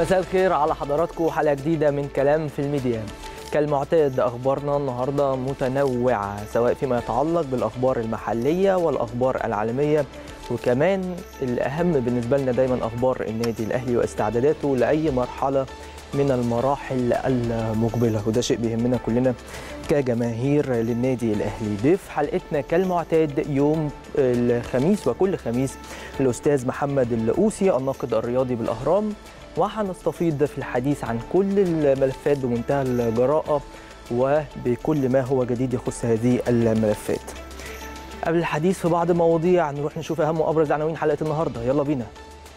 مساء الخير على حضراتكم حلقه جديده من كلام في الميديا كالمعتاد اخبارنا النهارده متنوعه سواء فيما يتعلق بالاخبار المحليه والاخبار العالميه وكمان الاهم بالنسبه لنا دايما اخبار النادي الاهلي واستعداداته لاي مرحله من المراحل المقبله وده شيء بيهمنا كلنا كجماهير للنادي الاهلي ضيف حلقتنا كالمعتاد يوم الخميس وكل خميس الاستاذ محمد اللؤوسي الناقد الرياضي بالاهرام وهنستفيض في الحديث عن كل الملفات بمنتهى الجراءه وبكل ما هو جديد يخص هذه الملفات قبل الحديث في بعض المواضيع نروح نشوف اهم وابرز عناوين حلقه النهارده يلا بينا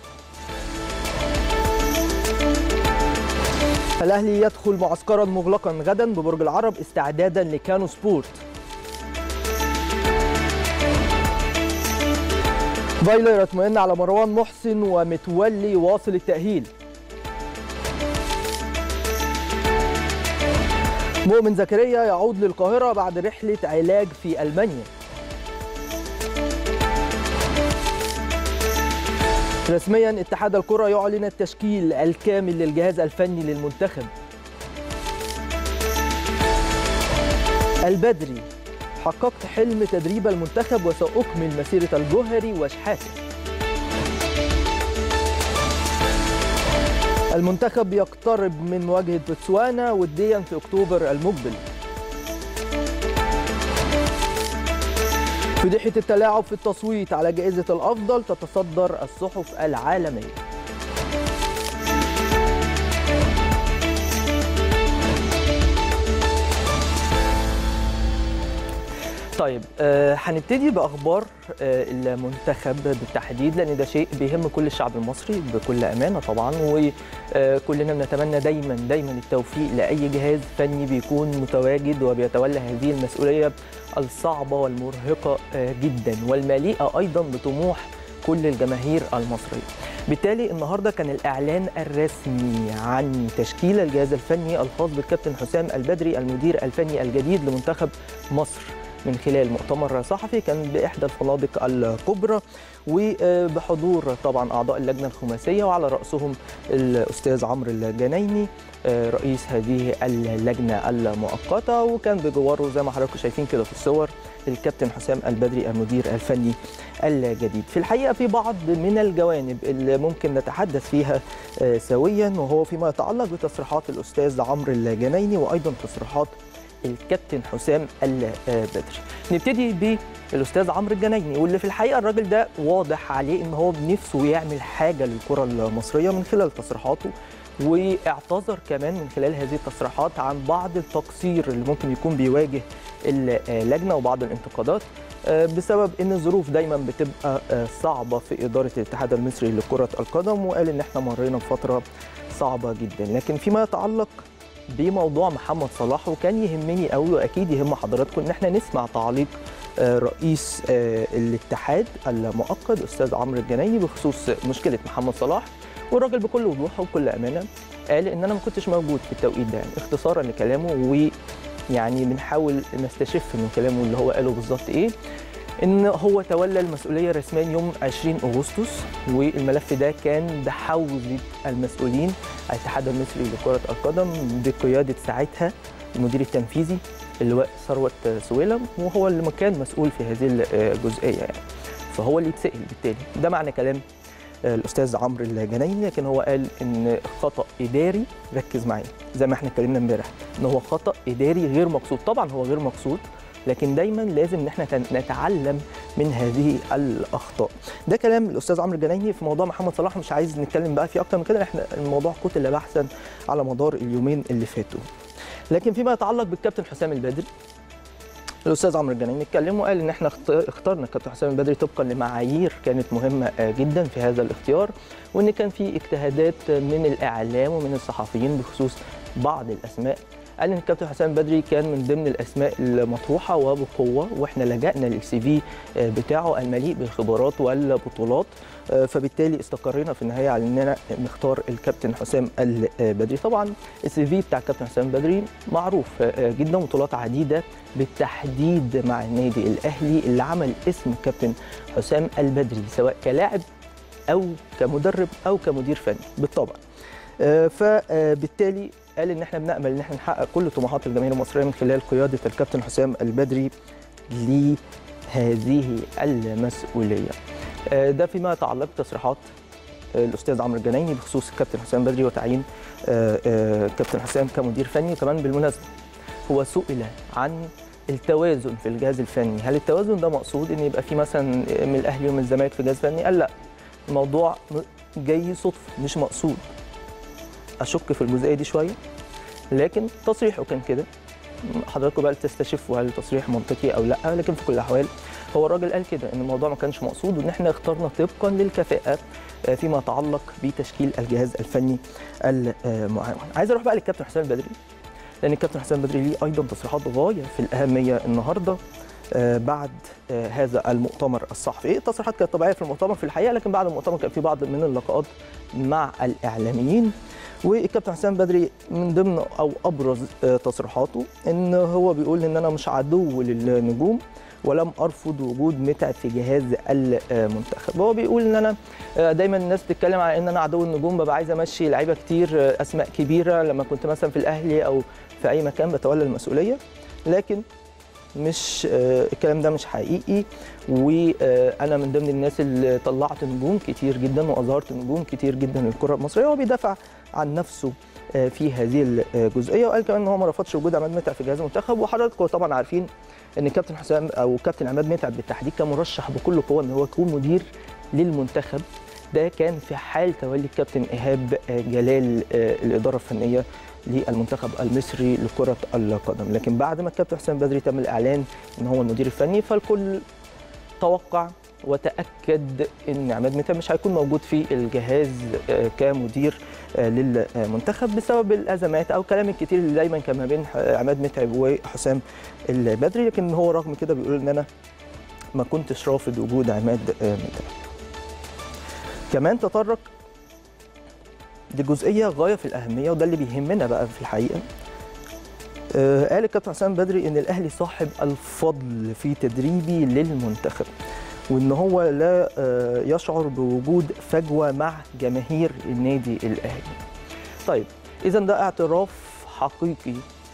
الاهلي يدخل معسكرا مغلقا غدا ببرج العرب استعدادا لكانو سبورت فايلر يطمئن على مروان محسن ومتولي واصل التأهيل مؤمن زكريا يعود للقاهرة بعد رحلة علاج في ألمانيا رسميا اتحاد الكرة يعلن التشكيل الكامل للجهاز الفني للمنتخب البدري حققت حلم تدريب المنتخب وسأكمل مسيرة الجوهري وشحاتة المنتخب يقترب من مواجهة بوتسوانا وديا في أكتوبر المقبل فضيحة التلاعب في التصويت على جائزة الأفضل تتصدر الصحف العالمية طيب آه هنبتدي باخبار آه المنتخب بالتحديد لان ده شيء بيهم كل الشعب المصري بكل امانه طبعا وكلنا بنتمنى دايما دايما التوفيق لاي جهاز فني بيكون متواجد وبيتولى هذه المسؤوليه الصعبه والمرهقه آه جدا والمليئه ايضا بطموح كل الجماهير المصريه. بالتالي النهارده كان الاعلان الرسمي عن تشكيل الجهاز الفني الخاص بالكابتن حسام البدري المدير الفني الجديد لمنتخب مصر. من خلال مؤتمر صحفي كان باحدى الفنادق الكبرى وبحضور طبعا اعضاء اللجنه الخماسيه وعلى راسهم الاستاذ عمرو الجنايني رئيس هذه اللجنه المؤقته وكان بجواره زي ما حضراتكم شايفين كده في الصور الكابتن حسام البدري المدير الفني الجديد في الحقيقه في بعض من الجوانب اللي ممكن نتحدث فيها سويا وهو فيما يتعلق بتصريحات الاستاذ عمرو الجنايني وايضا تصريحات الكابتن حسام البدري نبتدي بالاستاذ عمرو الجنايني واللي في الحقيقه الراجل ده واضح عليه ان هو بنفسه يعمل حاجه للكره المصريه من خلال تصريحاته واعتذر كمان من خلال هذه التصريحات عن بعض التقصير اللي ممكن يكون بيواجه اللجنه وبعض الانتقادات بسبب ان الظروف دايما بتبقى صعبه في اداره الاتحاد المصري لكره القدم وقال ان احنا مرينا بفتره صعبه جدا لكن فيما يتعلق بموضوع محمد صلاح وكان يهمني قوي واكيد يهم حضراتكم ان احنا نسمع تعليق رئيس الاتحاد المؤقت استاذ عمرو الجنايني بخصوص مشكله محمد صلاح والراجل بكل وضوح وبكل امانه قال ان انا ما كنتش موجود في التوقيت ده يعني اختصارا لكلامه ويعني بنحاول نستشف من كلامه اللي هو قاله بالظبط ايه ان هو تولى المسؤوليه رسميا يوم 20 اغسطس والملف ده كان بحوزه المسؤولين الاتحاد المصري لكره القدم بقياده ساعتها المدير التنفيذي اللواء ثروت سويلم وهو اللي كان مسؤول في هذه الجزئيه يعني فهو اللي يتسال بالتالي ده معنى كلام الاستاذ عمرو الجنايني لكن هو قال ان خطا اداري ركز معايا زي ما احنا اتكلمنا امبارح ان هو خطا اداري غير مقصود طبعا هو غير مقصود لكن دايما لازم ان احنا نتعلم من هذه الاخطاء ده كلام الاستاذ عمرو الجنايني في موضوع محمد صلاح مش عايز نتكلم بقى فيه اكتر من كده احنا الموضوع قتل بحثا على مدار اليومين اللي فاتوا لكن فيما يتعلق بالكابتن حسام البدري الاستاذ عمرو الجنايني اتكلم وقال ان احنا اخترنا الكابتن حسام البدري طبقا لمعايير كانت مهمه جدا في هذا الاختيار وان كان في اجتهادات من الاعلام ومن الصحفيين بخصوص بعض الاسماء قال ان الكابتن حسام بدري كان من ضمن الاسماء المطروحه وبقوه واحنا لجأنا للسي في بتاعه المليء بالخبرات والبطولات فبالتالي استقرينا في النهايه على اننا نختار الكابتن حسام البدري طبعا السي في بتاع الكابتن حسام بدري معروف جدا بطولات عديده بالتحديد مع النادي الاهلي اللي عمل اسم الكابتن حسام البدري سواء كلاعب او كمدرب او كمدير فني بالطبع آه، فبالتالي قال ان احنا بنامل ان احنا نحقق كل طموحات الجماهير المصريه من خلال قياده الكابتن حسام البدري لهذه المسؤوليه. آه، ده فيما يتعلق بتصريحات آه، الاستاذ عمرو الجنايني بخصوص الكابتن حسام بدري وتعيين آه، آه، كابتن حسام كمدير فني وكمان بالمناسبه هو سئل عن التوازن في الجهاز الفني، هل التوازن ده مقصود ان يبقى في مثلا من الاهلي ومن الزمالك في جهاز فني؟ قال لا الموضوع م- جاي صدفه مش مقصود. اشك في الجزئيه دي شويه لكن تصريحه كان كده حضراتكم بقى تستشفوا هل التصريح منطقي او لا لكن في كل الاحوال هو الراجل قال كده ان الموضوع ما كانش مقصود وان احنا اخترنا طبقا للكفاءات آه، فيما يتعلق بتشكيل الجهاز الفني المعاون عايز اروح بقى للكابتن حسام البدري لان الكابتن حسام البدري ليه ايضا تصريحات غايه في الاهميه النهارده آه، بعد آه، هذا المؤتمر الصحفي إيه التصريحات كانت طبيعيه في المؤتمر في الحقيقه لكن بعد المؤتمر كان في بعض من اللقاءات مع الاعلاميين والكابتن حسام بدري من ضمن او ابرز آه، تصريحاته ان هو بيقول ان انا مش عدو للنجوم ولم ارفض وجود متعب في جهاز المنتخب هو بيقول ان انا آه، دايما الناس بتتكلم على ان انا عدو النجوم ببقى عايز امشي لعيبه كتير آه، اسماء كبيره لما كنت مثلا في الاهلي او في اي مكان بتولى المسؤوليه لكن مش آه، الكلام ده مش حقيقي وانا من ضمن الناس اللي طلعت نجوم كتير جدا واظهرت نجوم كتير جدا للكره المصريه هو بيدافع عن نفسه آه، في هذه الجزئيه وقال كمان ان هو ما رفضش وجود عماد متعب في جهاز المنتخب وحضراتكم طبعا عارفين ان كابتن حسام او كابتن عماد متعب بالتحديد كان مرشح بكل قوه ان هو يكون مدير للمنتخب ده كان في حال تولي الكابتن ايهاب آه، جلال آه، الاداره الفنيه للمنتخب المصري لكره القدم لكن بعد ما الكابتن حسام بدري تم الاعلان ان هو المدير الفني فالكل توقع وتاكد ان عماد متعب مش هيكون موجود في الجهاز آه، كمدير آه، للمنتخب بسبب الازمات او كلام الكتير اللي دايما كان ما بين عماد متعب وحسام البدري لكن هو رغم كده بيقول ان انا ما كنتش رافض وجود عماد آه، متعب كمان تطرق لجزئيه غايه في الاهميه وده اللي بيهمنا بقى في الحقيقه آه، قال الكابتن حسام بدري ان الاهلي صاحب الفضل في تدريبي للمنتخب وان هو لا آه، يشعر بوجود فجوه مع جماهير النادي الاهلي. طيب اذا ده اعتراف حقيقي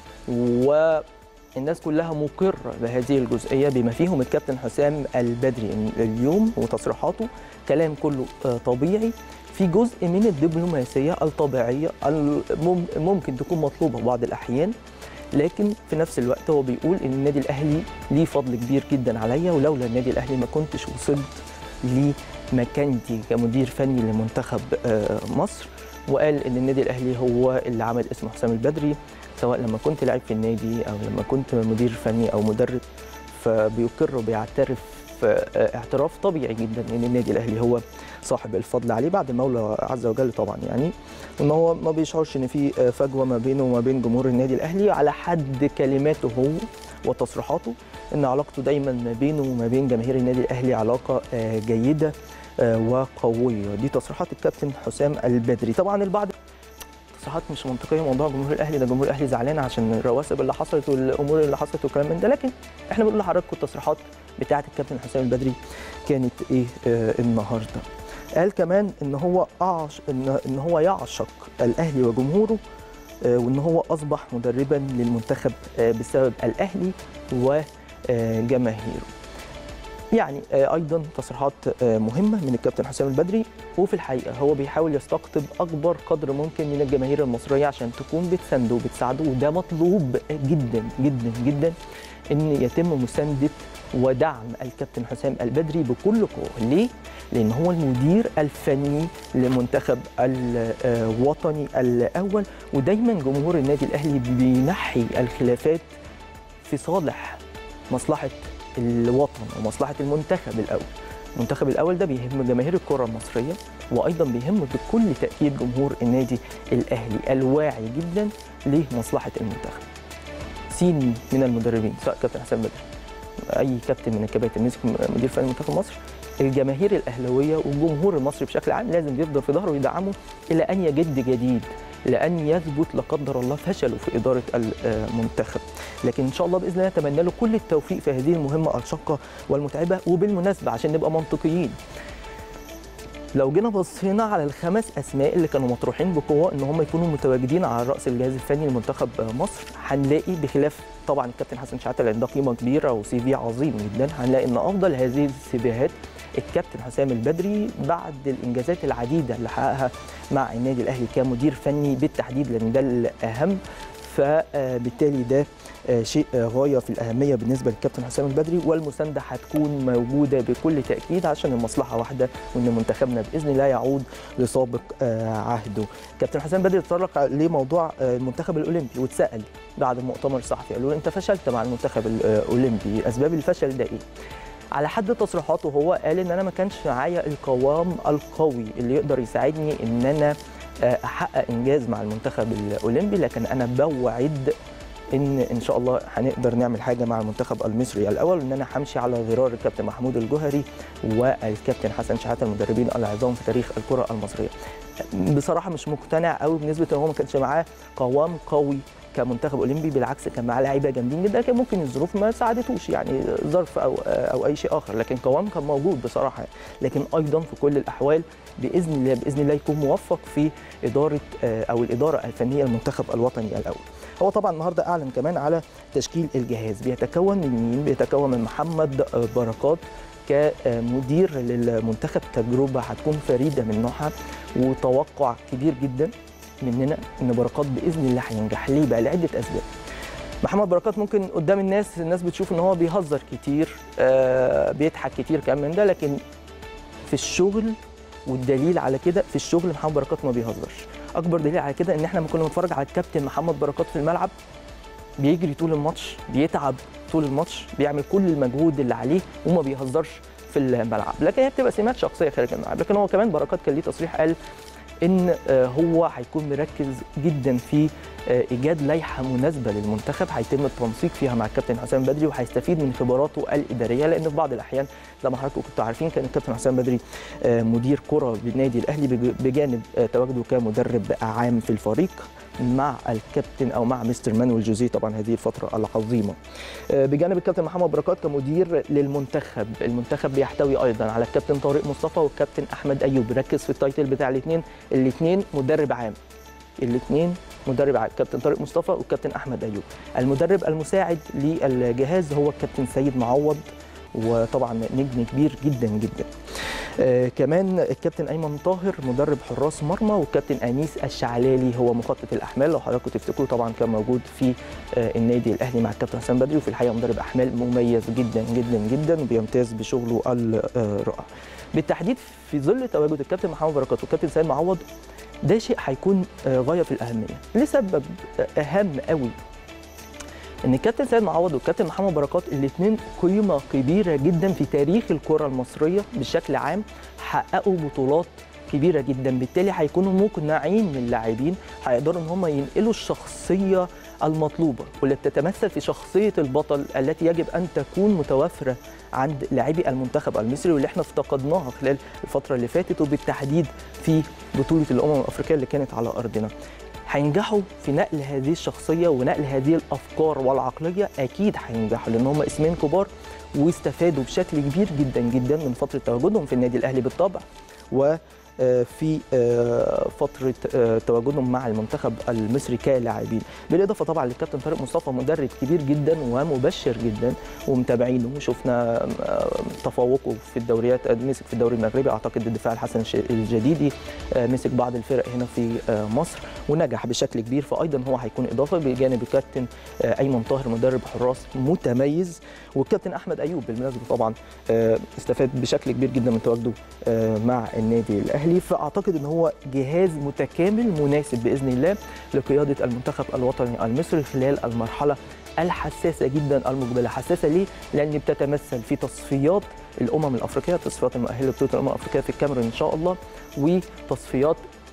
والناس كلها مقره بهذه الجزئيه بما فيهم الكابتن حسام البدري إن اليوم وتصريحاته كلام كله آه، طبيعي في جزء من الدبلوماسيه الطبيعيه المم- ممكن تكون مطلوبه بعض الاحيان لكن في نفس الوقت هو بيقول ان النادي الاهلي ليه فضل كبير جدا عليا ولولا النادي الاهلي ما كنتش وصلت لمكانتي كمدير فني لمنتخب آه، مصر وقال ان النادي الاهلي هو اللي عمل اسم حسام البدري سواء لما كنت لاعب في النادي او لما كنت مدير فني او مدرب فبيقر وبيعترف آه، اعتراف طبيعي جدا ان النادي الاهلي هو صاحب الفضل عليه بعد المولى عز وجل طبعا يعني وان هو ما بيشعرش ان في آه، فجوه ما بينه وما بين جمهور النادي الاهلي على حد كلماته هو وتصريحاته ان علاقته دايما ما بينه وما بين جماهير النادي الاهلي علاقه آه، جيده آه، وقويه دي تصريحات الكابتن حسام البدري طبعا البعض تصريحات مش منطقيه موضوع جمهور الاهلي ده جمهور الاهلي زعلان عشان الرواسب اللي حصلت والامور اللي حصلت والكلام من ده لكن احنا بنقول لحضراتكم التصريحات بتاعه الكابتن حسام البدري كانت ايه آه النهارده قال كمان ان هو أعش ان ان هو يعشق الاهلي وجمهوره آه، وان هو اصبح مدربا للمنتخب آه، بسبب الاهلي وجماهيره يعني آه، ايضا تصريحات آه، مهمه من الكابتن حسام البدري وفي الحقيقه هو بيحاول يستقطب اكبر قدر ممكن من الجماهير المصريه عشان تكون بتسانده وبتساعده وده مطلوب جدا جدا جدا ان يتم مسانده ودعم الكابتن حسام البدري بكل قوه ليه لان هو المدير الفني لمنتخب الوطني الاول ودايما جمهور النادي الاهلي بينحي الخلافات في صالح مصلحه الوطن ومصلحه المنتخب الاول المنتخب الاول ده بيهم جماهير الكره المصريه وايضا بيهم بكل تاكيد جمهور النادي الاهلي الواعي جدا لمصلحه المنتخب سين من المدربين سواء كابتن حسام بدري اي كابتن من الكباتن مسك مدير فني منتخب مصر الجماهير الاهلاويه والجمهور المصري بشكل عام لازم يفضل في ظهره ويدعمه الى ان يجد جديد لان يثبت لا قدر الله فشله في اداره المنتخب لكن ان شاء الله باذن الله نتمنى له كل التوفيق في هذه المهمه الشاقه والمتعبه وبالمناسبه عشان نبقى منطقيين لو جينا بصينا على الخمس اسماء اللي كانوا مطروحين بقوه ان هم يكونوا متواجدين على راس الجهاز الفني لمنتخب مصر هنلاقي بخلاف طبعا الكابتن حسن شحاته اللي عنده قيمه كبيره وسي في عظيم جدا هنلاقي ان افضل هذه السيفيهات الكابتن حسام البدري بعد الانجازات العديده اللي حققها مع النادي الاهلي كمدير فني بالتحديد لان ده الاهم فبالتالي ده شيء غايه في الاهميه بالنسبه للكابتن حسام البدري والمسانده هتكون موجوده بكل تاكيد عشان المصلحه واحده وان منتخبنا باذن الله يعود لسابق عهده. كابتن حسام بدري اتطرق لموضوع المنتخب الاولمبي واتسال بعد المؤتمر الصحفي قالوا له انت فشلت مع المنتخب الاولمبي اسباب الفشل ده ايه؟ على حد تصريحاته هو قال ان انا ما كانش معايا القوام القوي اللي يقدر يساعدني ان انا احقق انجاز مع المنتخب الاولمبي لكن انا بوعد ان ان شاء الله هنقدر نعمل حاجه مع المنتخب المصري الاول ان انا همشي على غرار الكابتن محمود الجوهري والكابتن حسن شحاته المدربين العظام في تاريخ الكره المصريه بصراحه مش مقتنع قوي بنسبه ان هو ما كانش معاه قوام قوي كمنتخب اولمبي بالعكس كان معاه لعيبه جامدين جدا لكن ممكن الظروف ما ساعدتوش يعني ظرف او او اي شيء اخر لكن قوام كان موجود بصراحه لكن ايضا في كل الاحوال باذن الله باذن الله يكون موفق في اداره او الاداره الفنيه المنتخب الوطني الاول هو طبعا النهارده اعلن كمان على تشكيل الجهاز بيتكون من مين بيتكون من محمد بركات كمدير للمنتخب تجربه هتكون فريده من نوعها وتوقع كبير جدا مننا ان بركات باذن الله هينجح ليه بقى لعده اسباب محمد بركات ممكن قدام الناس الناس بتشوف ان هو بيهزر كتير آه بيضحك كتير كمان من ده لكن في الشغل والدليل على كده في الشغل محمد بركات ما بيهزرش اكبر دليل على كده ان احنا لما كنا بنتفرج على الكابتن محمد بركات في الملعب بيجري طول الماتش بيتعب طول الماتش بيعمل كل المجهود اللي عليه وما بيهزرش في الملعب لكن هي بتبقى سمات شخصيه خارج الملعب لكن هو كمان بركات كان ليه تصريح قال ان هو هيكون مركز جدا في ايجاد لائحه مناسبه للمنتخب هيتم التنسيق فيها مع الكابتن حسام بدري وهيستفيد من خبراته الاداريه لان في بعض الاحيان زي ما حضراتكم كنتوا عارفين كان الكابتن حسام بدري مدير كره بالنادي الاهلي بجانب تواجده كمدرب عام في الفريق مع الكابتن او مع مستر مانويل جوزيه طبعا هذه الفتره العظيمه بجانب الكابتن محمد بركات كمدير للمنتخب المنتخب بيحتوي ايضا على الكابتن طارق مصطفى والكابتن احمد ايوب ركز في التايتل بتاع الاثنين الاثنين مدرب عام الاثنين مدرب عام كابتن طارق مصطفى والكابتن احمد ايوب المدرب المساعد للجهاز هو الكابتن سيد معوض وطبعا نجم كبير جدا جدا آه كمان الكابتن ايمن طاهر مدرب حراس مرمى والكابتن انيس الشعلالي هو مخطط الاحمال لو حضراتكم تفتكروا طبعا كان موجود في آه النادي الاهلي مع الكابتن حسام بدري وفي الحقيقه مدرب احمال مميز جدا جدا جدا وبيمتاز بشغله الرائع بالتحديد في ظل تواجد الكابتن محمد بركات والكابتن سيد معوض ده شيء هيكون آه غايه في الاهميه لسبب اهم قوي ان الكابتن سيد معوض والكابتن محمد بركات الاثنين قيمه كبيره جدا في تاريخ الكره المصريه بشكل عام حققوا بطولات كبيره جدا بالتالي هيكونوا مقنعين للاعبين هيقدروا ان هم ينقلوا الشخصيه المطلوبه واللي بتتمثل في شخصيه البطل التي يجب ان تكون متوفره عند لاعبي المنتخب المصري واللي احنا افتقدناها خلال الفتره اللي فاتت وبالتحديد في بطوله الامم الافريقيه اللي كانت على ارضنا هينجحوا في نقل هذه الشخصيه ونقل هذه الافكار والعقليه اكيد هينجحوا لان هم اسمين كبار واستفادوا بشكل كبير جدا جدا من فتره تواجدهم في النادي الاهلي بالطبع و في فتره تواجدهم مع المنتخب المصري كلاعبين بالاضافه طبعا للكابتن طارق مصطفى مدرب كبير جدا ومبشر جدا ومتابعينه وشفنا تفوقه في الدوريات مسك في الدوري المغربي اعتقد الدفاع الحسن الجديدي مسك بعض الفرق هنا في مصر ونجح بشكل كبير فايضا هو هيكون اضافه بجانب الكابتن ايمن طاهر مدرب حراس متميز والكابتن احمد ايوب بالمناسبه طبعا استفاد بشكل كبير جدا من تواجده مع النادي الاهلي فاعتقد ان هو جهاز متكامل مناسب باذن الله لقياده المنتخب الوطني المصري خلال المرحله الحساسه جدا المقبله حساسه ليه لان بتتمثل في تصفيات الامم الافريقيه تصفيات المؤهله لبطوله الامم الافريقيه في الكاميرون ان شاء الله وتصفيات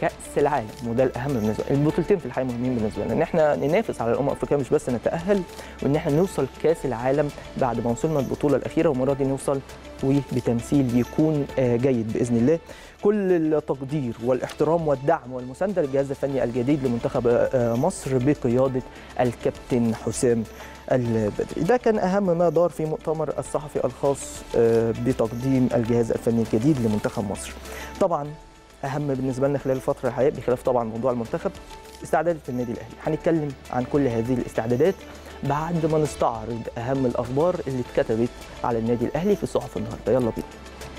كاس العالم وده الاهم بالنسبه لنا البطولتين في الحقيقه مهمين بالنسبه لنا ان احنا ننافس على الامم الافريقيه مش بس نتاهل وان احنا نوصل كاس العالم بعد ما وصلنا البطوله الاخيره والمره دي نوصل وبتمثيل يكون جيد باذن الله كل التقدير والاحترام والدعم والمسانده للجهاز الفني الجديد لمنتخب مصر بقياده الكابتن حسام البدري ده كان اهم ما دار في مؤتمر الصحفي الخاص بتقديم الجهاز الفني الجديد لمنتخب مصر طبعا اهم بالنسبه لنا خلال الفتره الحاليه بخلاف طبعا موضوع المنتخب استعدادات النادي الاهلي هنتكلم عن كل هذه الاستعدادات بعد ما نستعرض اهم الاخبار اللي اتكتبت على النادي الاهلي في الصحف النهارده يلا بينا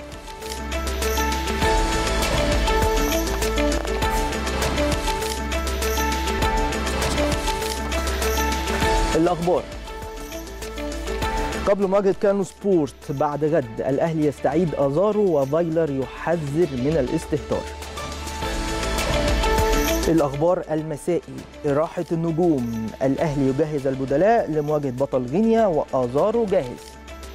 الاخبار قبل مواجهه كانو سبورت بعد غد الاهلي يستعيد ازارو وفايلر يحذر من الاستهتار الاخبار المسائي راحه النجوم الاهلي يجهز البدلاء لمواجهه بطل غينيا وازارو جاهز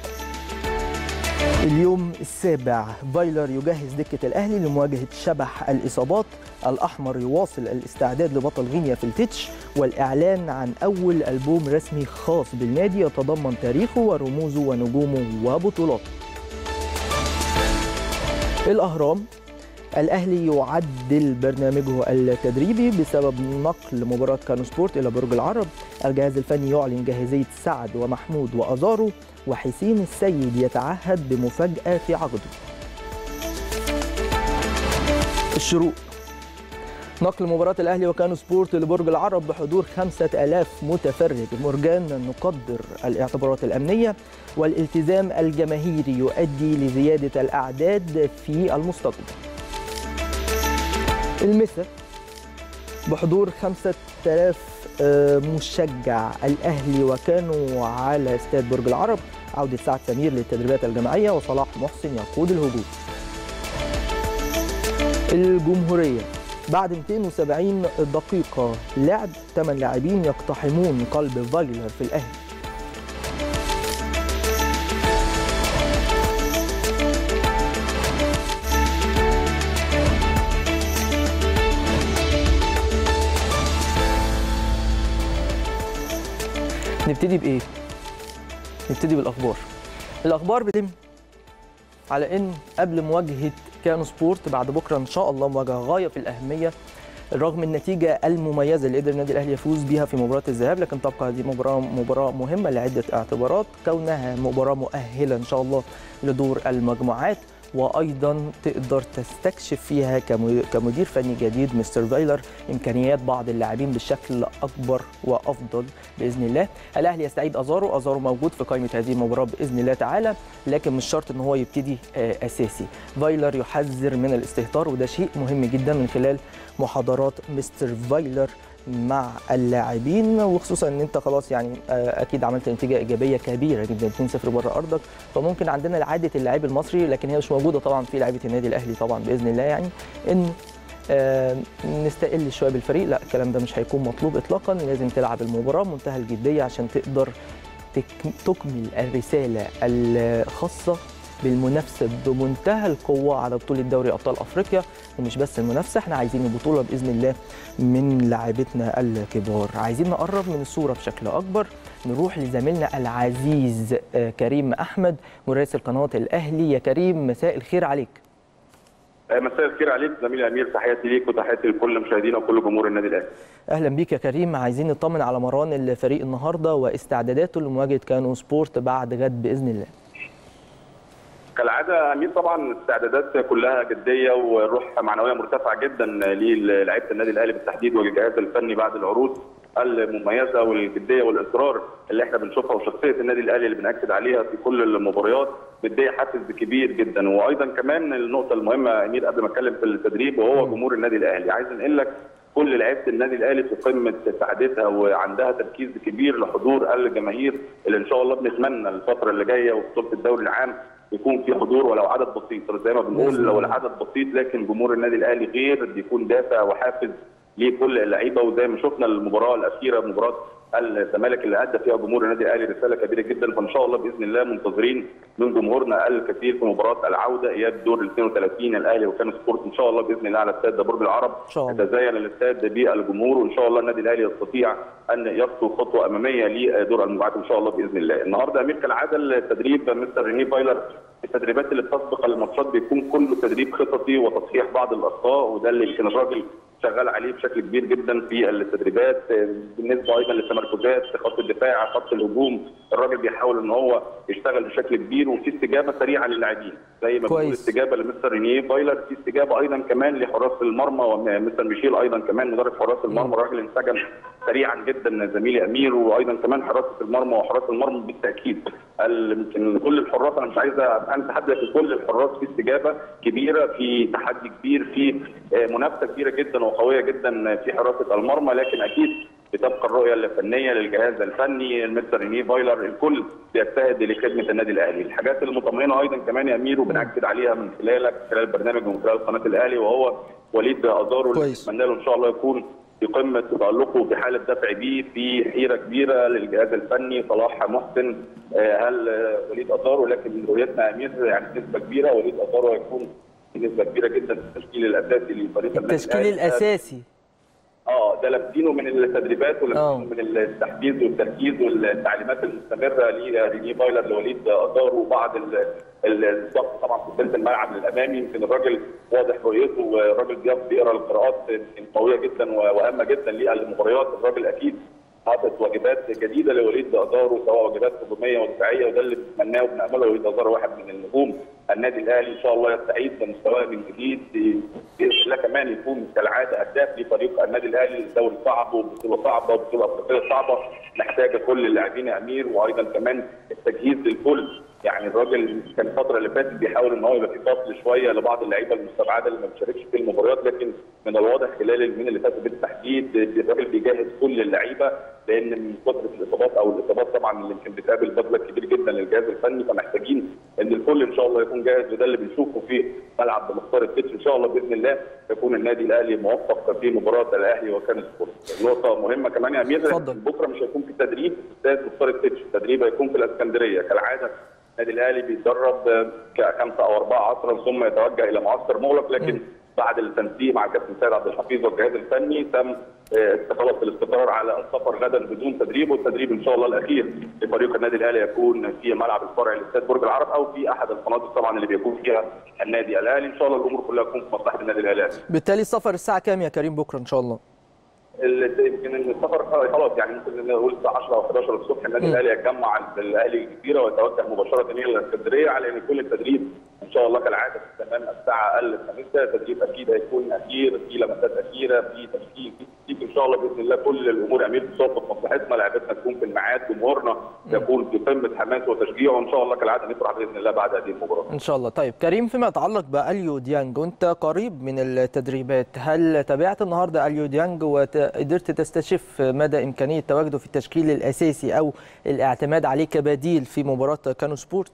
اليوم السابع فايلر يجهز دكة الأهلي لمواجهة شبح الإصابات الأحمر يواصل الاستعداد لبطل غينيا في التتش والإعلان عن أول ألبوم رسمي خاص بالنادي يتضمن تاريخه ورموزه ونجومه وبطولاته الأهرام الأهلي يعدل برنامجه التدريبي بسبب نقل مباراة كانو سبورت إلى برج العرب الجهاز الفني يعلن جاهزية سعد ومحمود وأزارو وحسين السيد يتعهد بمفاجأة في عقده الشروق نقل مباراة الأهلي وكانو سبورت لبرج العرب بحضور 5000 متفرج مرجان نقدر الاعتبارات الأمنية والالتزام الجماهيري يؤدي لزيادة الأعداد في المستقبل المثل بحضور 5000 مشجع الأهلي وكانوا على استاد برج العرب عودة سعد سمير للتدريبات الجماعية وصلاح محسن يقود الهجوم الجمهورية بعد 270 دقيقة لعب 8 لاعبين يقتحمون قلب فايلر في الأهلي نبتدي بايه نبتدي بالاخبار الاخبار بتم على ان قبل مواجهه كانو سبورت بعد بكره ان شاء الله مواجهه غايه في الاهميه رغم النتيجة المميزة اللي قدر النادي الأهلي يفوز بها في مباراة الذهاب لكن تبقى هذه مباراة مباراة مهمة لعدة اعتبارات كونها مباراة مؤهلة إن شاء الله لدور المجموعات وايضا تقدر تستكشف فيها كمدير فني جديد مستر فايلر امكانيات بعض اللاعبين بشكل اكبر وافضل باذن الله الاهلي يستعيد ازارو ازارو موجود في قائمه هذه المباراه باذن الله تعالى لكن مش شرط ان هو يبتدي اساسي فايلر يحذر من الاستهتار وده شيء مهم جدا من خلال محاضرات مستر فايلر مع اللاعبين وخصوصا ان انت خلاص يعني اكيد عملت نتيجه ايجابيه كبيره جدا 2-0 بره ارضك فممكن عندنا عاده اللاعب المصري لكن هي مش موجوده طبعا في لعيبه النادي الاهلي طبعا باذن الله يعني ان نستقل شويه بالفريق لا الكلام ده مش هيكون مطلوب اطلاقا لازم تلعب المباراه بمنتهى الجديه عشان تقدر تكمل الرساله الخاصه بالمنافسه بمنتهى القوه على بطوله دوري ابطال افريقيا ومش بس المنافسه احنا عايزين البطوله باذن الله من لاعبتنا الكبار عايزين نقرب من الصوره بشكل اكبر نروح لزميلنا العزيز كريم احمد مراسل قناه الاهلي يا كريم مساء الخير عليك مساء الخير عليك زميلي امير تحياتي ليك وتحياتي لكل مشاهدينا وكل جمهور النادي الاهلي. اهلا بيك يا كريم عايزين نطمن على مران الفريق النهارده واستعداداته لمواجهه كانو سبورت بعد غد باذن الله. كالعاده امير طبعا الاستعدادات كلها جديه وروح معنويه مرتفعه جدا للاعيبه النادي الاهلي بالتحديد والجهاز الفني بعد العروض المميزه والجديه والاصرار اللي احنا بنشوفها وشخصيه النادي الاهلي اللي بناكد عليها في كل المباريات مديه حافز كبير جدا وايضا كمان النقطه المهمه امير قبل ما اتكلم في التدريب وهو جمهور النادي الاهلي عايز انقل لك كل لعيبه النادي الاهلي في قمه سعادتها وعندها تركيز كبير لحضور الجماهير اللي ان شاء الله بنتمنى الفتره اللي جايه وفي بطوله الدوري العام يكون في حضور ولو عدد بسيط زي ما بنقول لو العدد بسيط لكن جمهور النادي الاهلي غير بيكون دافع وحافز لكل اللعيبه وزي ما شفنا المباراه الاخيره مباراه الزمالك اللي ادى فيها جمهور النادي الاهلي رساله كبيره جدا فان شاء الله باذن الله منتظرين من جمهورنا الكثير في مباراه العوده اياب دور ال 32 الاهلي وكان سبورت ان شاء الله باذن الله على استاد برج العرب إن شاء الله. يتزين الاستاد بالجمهور وان شاء الله النادي الاهلي يستطيع ان يخطو خطوه اماميه لدور المجموعات ان شاء الله باذن الله. النهارده امير كالعاده التدريب مستر ريني فايلر التدريبات اللي بتسبق الماتشات بيكون كله تدريب خططي وتصحيح بعض الاخطاء وده اللي يمكن الراجل شغال عليه بشكل كبير جدا في التدريبات بالنسبه ايضا للتمركزات خط الدفاع خط الهجوم الراجل بيحاول ان هو يشتغل بشكل كبير وفي استجابه سريعه للاعبين زي ما بنقول كويس. استجابه لمستر رينيه فايلر في استجابه ايضا كمان لحراس المرمى ومستر ميشيل ايضا كمان مدرب حراس المرمى الراجل انسجم سريعا جدا زميلي امير وايضا كمان حراسه المرمى وحراس المرمى بالتاكيد ال- يمكن كل الحراس انا مش عايز انسى حد لكن كل الحراس في استجابه كبيره في تحدي كبير في آه، منافسه كبيره جدا وقويه جدا في حراسه المرمى لكن اكيد بتبقى الرؤيه الفنيه للجهاز الفني المستر رينيه فايلر الكل بيجتهد لخدمه النادي الاهلي الحاجات المطمئنه ايضا كمان يا امير وبناكد عليها من خلالك خلال البرنامج ومن خلال قناه الاهلي وهو وليد ازارو اللي كويس. نتمنى له ان شاء الله يكون في قمه تالقه في حاله دفع بيه في حيره كبيره للجهاز الفني صلاح محسن آه، هل آه، وليد ازارو لكن رؤيتنا يا امير يعني نسبه كبيره وليد ازارو هيكون بنسبه كبيره جدا في التشكيل الاساسي لفريق النادي التشكيل الأهلي. الاساسي اه ده لابسينه من التدريبات آه. ولابسينه من التحفيز والتركيز والتعليمات المستمره لريني فايلر لوليد ازار وبعض ال- ال- الضغط طبعا في ثلث الملعب للامامي يمكن الراجل واضح رؤيته والراجل بيقف بيقرا القراءات يمكن قويه جدا وهامه جدا للمباريات الراجل اكيد حاطط واجبات جديده لوليد ازارو سواء واجبات هجوميه ودفاعيه وده اللي بنتمناه وبنامله وليد ازارو واحد من النجوم النادي الاهلي ان شاء الله يستعيد لمستواه من جديد باذن الله كمان يكون كالعاده هداف لفريق النادي الاهلي الدوري صعب وبطوله صعبه وبطوله افريقيه صعبه محتاجه كل اللاعبين يا امير وايضا كمان التجهيز للكل يعني الراجل كان الفتره اللي فاتت بيحاول ان هو يبقى في فصل شويه لبعض اللعيبه المستبعده اللي ما بتشاركش في المباريات لكن من الواضح خلال اليومين اللي فاتوا بالتحديد الراجل بيجهز كل اللعيبه لان من كثره الاصابات او الاصابات طبعا اللي يمكن بتقابل بذله كبير جدا للجهاز الفني فمحتاجين ان الكل ان شاء الله يكون جاهز وده اللي بنشوفه في ملعب مختار التتش ان شاء الله باذن الله يكون النادي الاهلي موفق في مباراه الاهلي وكان سبورت. نقطه مهمه كمان يا امير اتفضل. بكره مش هيكون في تدريب في استاد مختار التتش التدريب هيكون في الاسكندريه كالعاده النادي الاهلي بيتدرب كخمسه او اربعه عصرا ثم يتوجه الى معسكر مغلق لكن بعد التنسيق مع كابتن سيد عبد الحفيظ والجهاز الفني تم آه، خلاص الاستقرار على السفر غدا بدون تدريب والتدريب ان شاء الله الاخير لفريق النادي الاهلي يكون في ملعب الفرع لاستاد برج العرب او في احد الفنادق طبعا اللي بيكون فيها النادي الاهلي ان شاء الله الامور كلها تكون في مصلحه النادي الاهلي بالتالي السفر الساعه كام يا كريم بكره ان شاء الله ال- يمكن إن السفر خلاص يعني ممكن نقول الساعه 10 او 11 الصبح النادي مم. الاهلي يتجمع عند الاهلي الجزيره ويتوجه مباشره الى الاسكندريه على ان يكون التدريب ان شاء الله كالعاده في تمام الساعه اقل الخامسه تدريب اكيد هيكون اخير في لمسات اخيره في تشكيل في تكتيك ان شاء الله باذن الله كل الامور امير تصب في مصلحتنا لعيبتنا تكون في الميعاد جمهورنا يكون في قمه حماس وتشجيع وان شاء الله كالعاده نفرح باذن الله بعد هذه المباراه ان شاء الله طيب كريم فيما يتعلق باليو ديانج وانت قريب من التدريبات هل تابعت النهارده اليو ديانج وقدرت تستشف مدى امكانيه تواجده في التشكيل الاساسي او الاعتماد عليه كبديل في مباراه كانو سبورت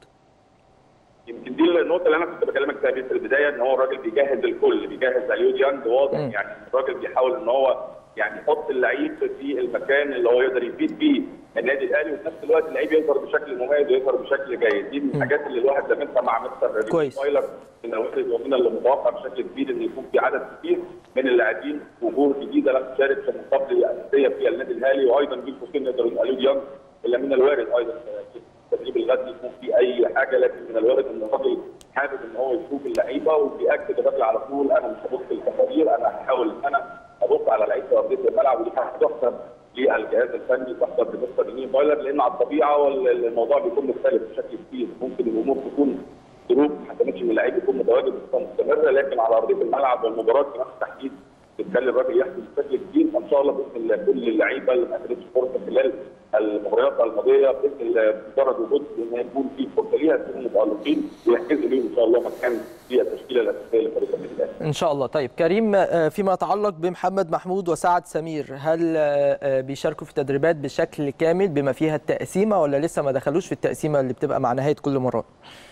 يمكن دي النقطه اللي انا كنت بكلمك فيها في البدايه ان هو الراجل بيجهز الكل بيجهز اليو ديانج واضح مم. يعني الراجل بيحاول ان هو يعني يحط اللعيب في المكان اللي هو يقدر يفيد بيه النادي الاهلي وفي نفس الوقت اللعيب يظهر بشكل مميز ويظهر بشكل جيد دي من الحاجات اللي الواحد لمسها مع مستر كويس. فايلر من الوارد ومن اللي متوقع بشكل كبير ان يكون في عدد كبير من اللاعبين وجوه جديده لم تشارك في المقابله الاساسيه في النادي الاهلي وايضا بين قوسين نقدر نقول اليو ديانج الا من الوارد ايضا في التدريب الغد يكون في اي حاجه لكن من الوارد ان الراجل حابب ان هو يشوف اللعيبه وبياكد الراجل على طول انا مش هبص للتقارير انا هحاول ان انا ابص على لعيبه ارضيه الملعب ودي حاجه تحسب للجهاز الفني تحسب لمستر ريني فايلر لان على الطبيعه والموضوع بيكون مختلف بشكل كبير ممكن الامور تكون ظروف ما كانتش ان اللعيب يكون متواجد بصفه مستمره لكن على ارضيه الملعب والمباراه في نفس التحديد بالتالي الراجل يحسم بشكل كبير فان شاء الله باذن الله كل اللعيبه اللي ما خدتش فرصه خلال المباريات الماضيه باذن الله مجرد وجود ان يكون في فرصه ليها يكونوا متالقين ويحجزوا ليهم ان شاء الله مكان في التشكيله الاساسيه لفريق النادي الاهلي. ان شاء الله طيب كريم آه، فيما يتعلق بمحمد محمود وسعد سمير هل آه، آه، بيشاركوا في التدريبات بشكل كامل بما فيها التقسيمه ولا لسه ما دخلوش في التقسيمه اللي بتبقى مع نهايه كل مباراه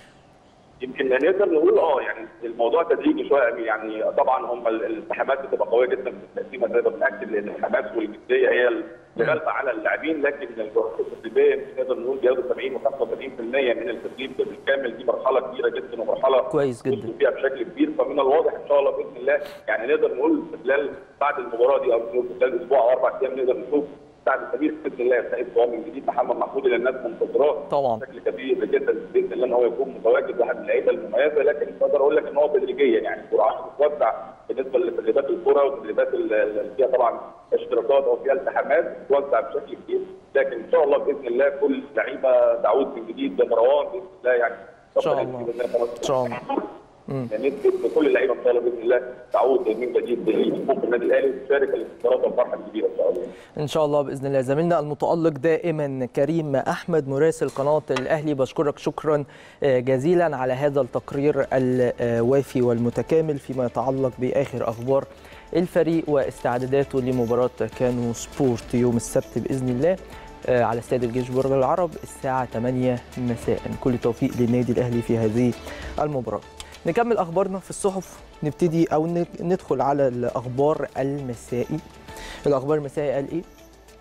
يمكن نقدر نقول اه يعني الموضوع تدريجي شويه أمين. يعني طبعا هم ال- الالتحامات بتبقى قويه جدا في التقسيمه زي ما بناكد لان الحماس والجديه هي لغلبه على اللاعبين لكن الجهود التدريبيه نقدر نقول بياخدوا 70 و85% من التدريب بالكامل دي مرحله كبيره جدا ومرحله كويس جدا وصلوا فيها بشكل كبير فمن الواضح ان شاء الله باذن الله يعني نقدر نقول خلال بعد المباراه دي او خلال اسبوع او اربع ايام نقدر نشوف سعد سمير باذن الله يستعيد قوام من جديد محمد محمود اللي الناس منتظراه طبعا بشكل كبير جدا باذن الله ان هو يكون متواجد واحد من اللعيبه المميزه لكن اقدر اقول لك ان هو تدريجيا يعني الجرعات بتتوزع بالنسبه لتدريبات الكره والتدريبات اللي فيها طبعا اشتراكات او فيها التحامات بتتوزع بشكل كبير لكن ان شاء الله باذن الله كل لعيبه تعود من جديد مروان باذن الله يعني ان شاء الله ان شاء الله يعني نثبت كل اللعيبه ان شاء الله باذن الله تعود من جديد لصفوف النادي الاهلي وتشارك الانتصارات والفرحه الكبيره ان شاء الله. ان شاء الله باذن الله زميلنا المتالق دائما كريم احمد مراسل قناه الاهلي بشكرك شكرا جزيلا على هذا التقرير الوافي والمتكامل فيما يتعلق باخر اخبار الفريق واستعداداته لمباراه كانو سبورت يوم السبت باذن الله على استاد الجيش برج العرب الساعه 8 مساء كل التوفيق للنادي الاهلي في هذه المباراه نكمل اخبارنا في الصحف نبتدي او ندخل على الاخبار المسائي الاخبار المسائي قال ايه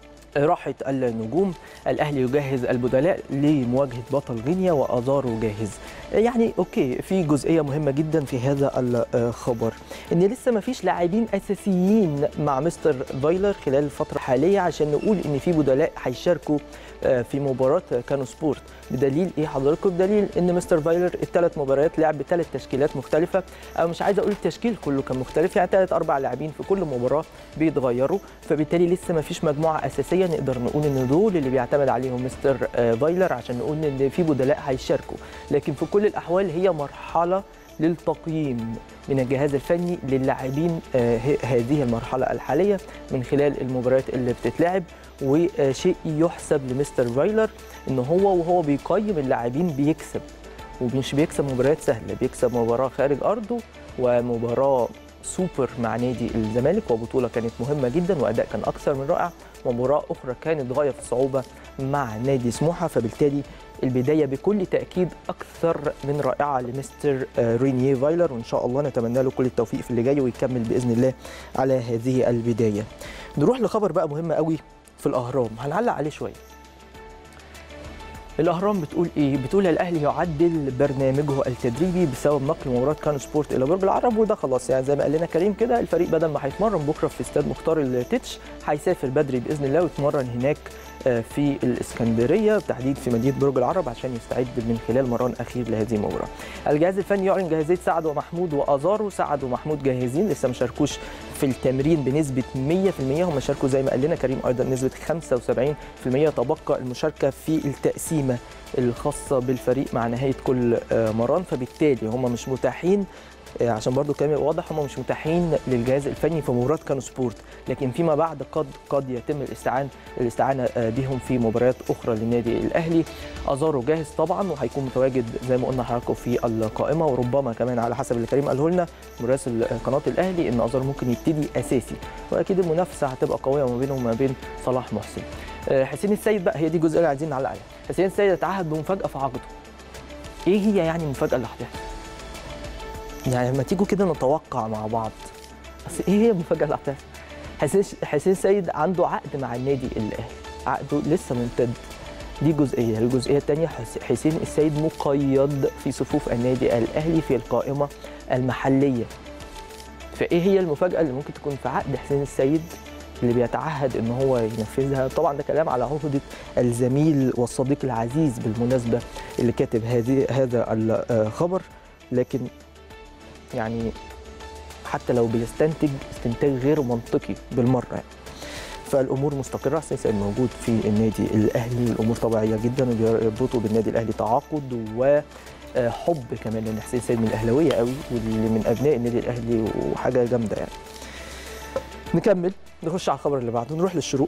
راحة النجوم الأهلي يجهز البدلاء لمواجهة بطل غينيا وأزارو جاهز يعني أوكي في جزئية مهمة جدا في هذا الخبر إن لسه ما فيش لاعبين أساسيين مع مستر فايلر خلال الفترة الحالية عشان نقول إن في بدلاء هيشاركوا في مباراة كانو سبورت بدليل ايه حضراتكم بدليل ان مستر فايلر الثلاث مباريات لعب بثلاث تشكيلات مختلفه او مش عايز اقول التشكيل كله كان مختلف يعني ثلاث اربع لاعبين في كل مباراه بيتغيروا فبالتالي لسه ما فيش مجموعه اساسيه نقدر نقول ان دول اللي بيعتمد عليهم مستر فايلر عشان نقول ان في بدلاء هيشاركوا لكن في كل الاحوال هي مرحله للتقييم من الجهاز الفني للاعبين هذه المرحله الحاليه من خلال المباريات اللي بتتلعب وشيء يحسب لمستر فايلر ان هو وهو بيقيم اللاعبين بيكسب ومش بيكسب مباريات سهله بيكسب مباراه خارج ارضه ومباراه سوبر مع نادي الزمالك وبطوله كانت مهمه جدا واداء كان اكثر من رائع ومباراه اخرى كانت غايه في الصعوبه مع نادي سموحه فبالتالي البدايه بكل تاكيد اكثر من رائعه لمستر رينيه فايلر وان شاء الله نتمنى له كل التوفيق في اللي جاي ويكمل باذن الله على هذه البدايه. نروح لخبر بقى مهم قوي في الاهرام هنعلق عليه شويه. الاهرام بتقول ايه؟ بتقول الاهلي يعدل برنامجه التدريبي بسبب نقل مباراه كانو سبورت الى برج العرب وده خلاص يعني زي ما قال لنا كريم كده الفريق بدل ما هيتمرن بكره في استاد مختار التتش هيسافر بدري باذن الله ويتمرن هناك في الاسكندريه بالتحديد في مدينه برج العرب عشان يستعد من خلال مران اخير لهذه المباراه. الجهاز الفني يعلن جاهزيه سعد ومحمود وازارو، سعد ومحمود جاهزين لسه ما شاركوش في التمرين بنسبه 100% هم شاركوا زي ما قال لنا كريم ايضا نسبه 75% تبقى المشاركه في التقسيمه الخاصه بالفريق مع نهايه كل مران فبالتالي هم مش متاحين عشان برضو كلامي واضح هم مش متاحين للجهاز الفني في مباراه كانو سبورت لكن فيما بعد قد قد يتم الاستعانه الاستعانه بهم في مباريات اخرى للنادي الاهلي ازارو جاهز طبعا وهيكون متواجد زي ما قلنا حضراتكم في القائمه وربما كمان على حسب اللي كريم قاله لنا مراسل قناه الاهلي ان ازارو ممكن يبتدي اساسي واكيد المنافسه هتبقى قويه ما بينه وما بين صلاح محسن حسين السيد بقى هي دي الجزئيه اللي عايزين نعلق عليها حسين السيد اتعهد بمفاجاه في عقده ايه هي يعني المفاجاه اللي هتحصل يعني لما تيجوا كده نتوقع مع بعض بس ايه هي المفاجاه اللي هتحصل؟ حسين حسين سيد عنده عقد مع النادي الاهلي عقده لسه ممتد دي جزئيه الجزئيه الثانيه حسين السيد مقيد في صفوف النادي الاهلي في القائمه المحليه فايه هي المفاجاه اللي ممكن تكون في عقد حسين السيد اللي بيتعهد ان هو ينفذها طبعا ده كلام على عهده الزميل والصديق العزيز بالمناسبه اللي كاتب هذه هذا الخبر لكن يعني حتى لو بيستنتج استنتاج غير منطقي بالمره يعني. فالامور مستقره حسين سيد موجود في النادي الاهلي الامور طبيعيه جدا وبيربطوا بالنادي الاهلي تعاقد وحب كمان لان حسين سيد من الاهلاويه قوي واللي من ابناء النادي الاهلي وحاجه جامده يعني نكمل نخش على الخبر اللي بعده نروح للشروق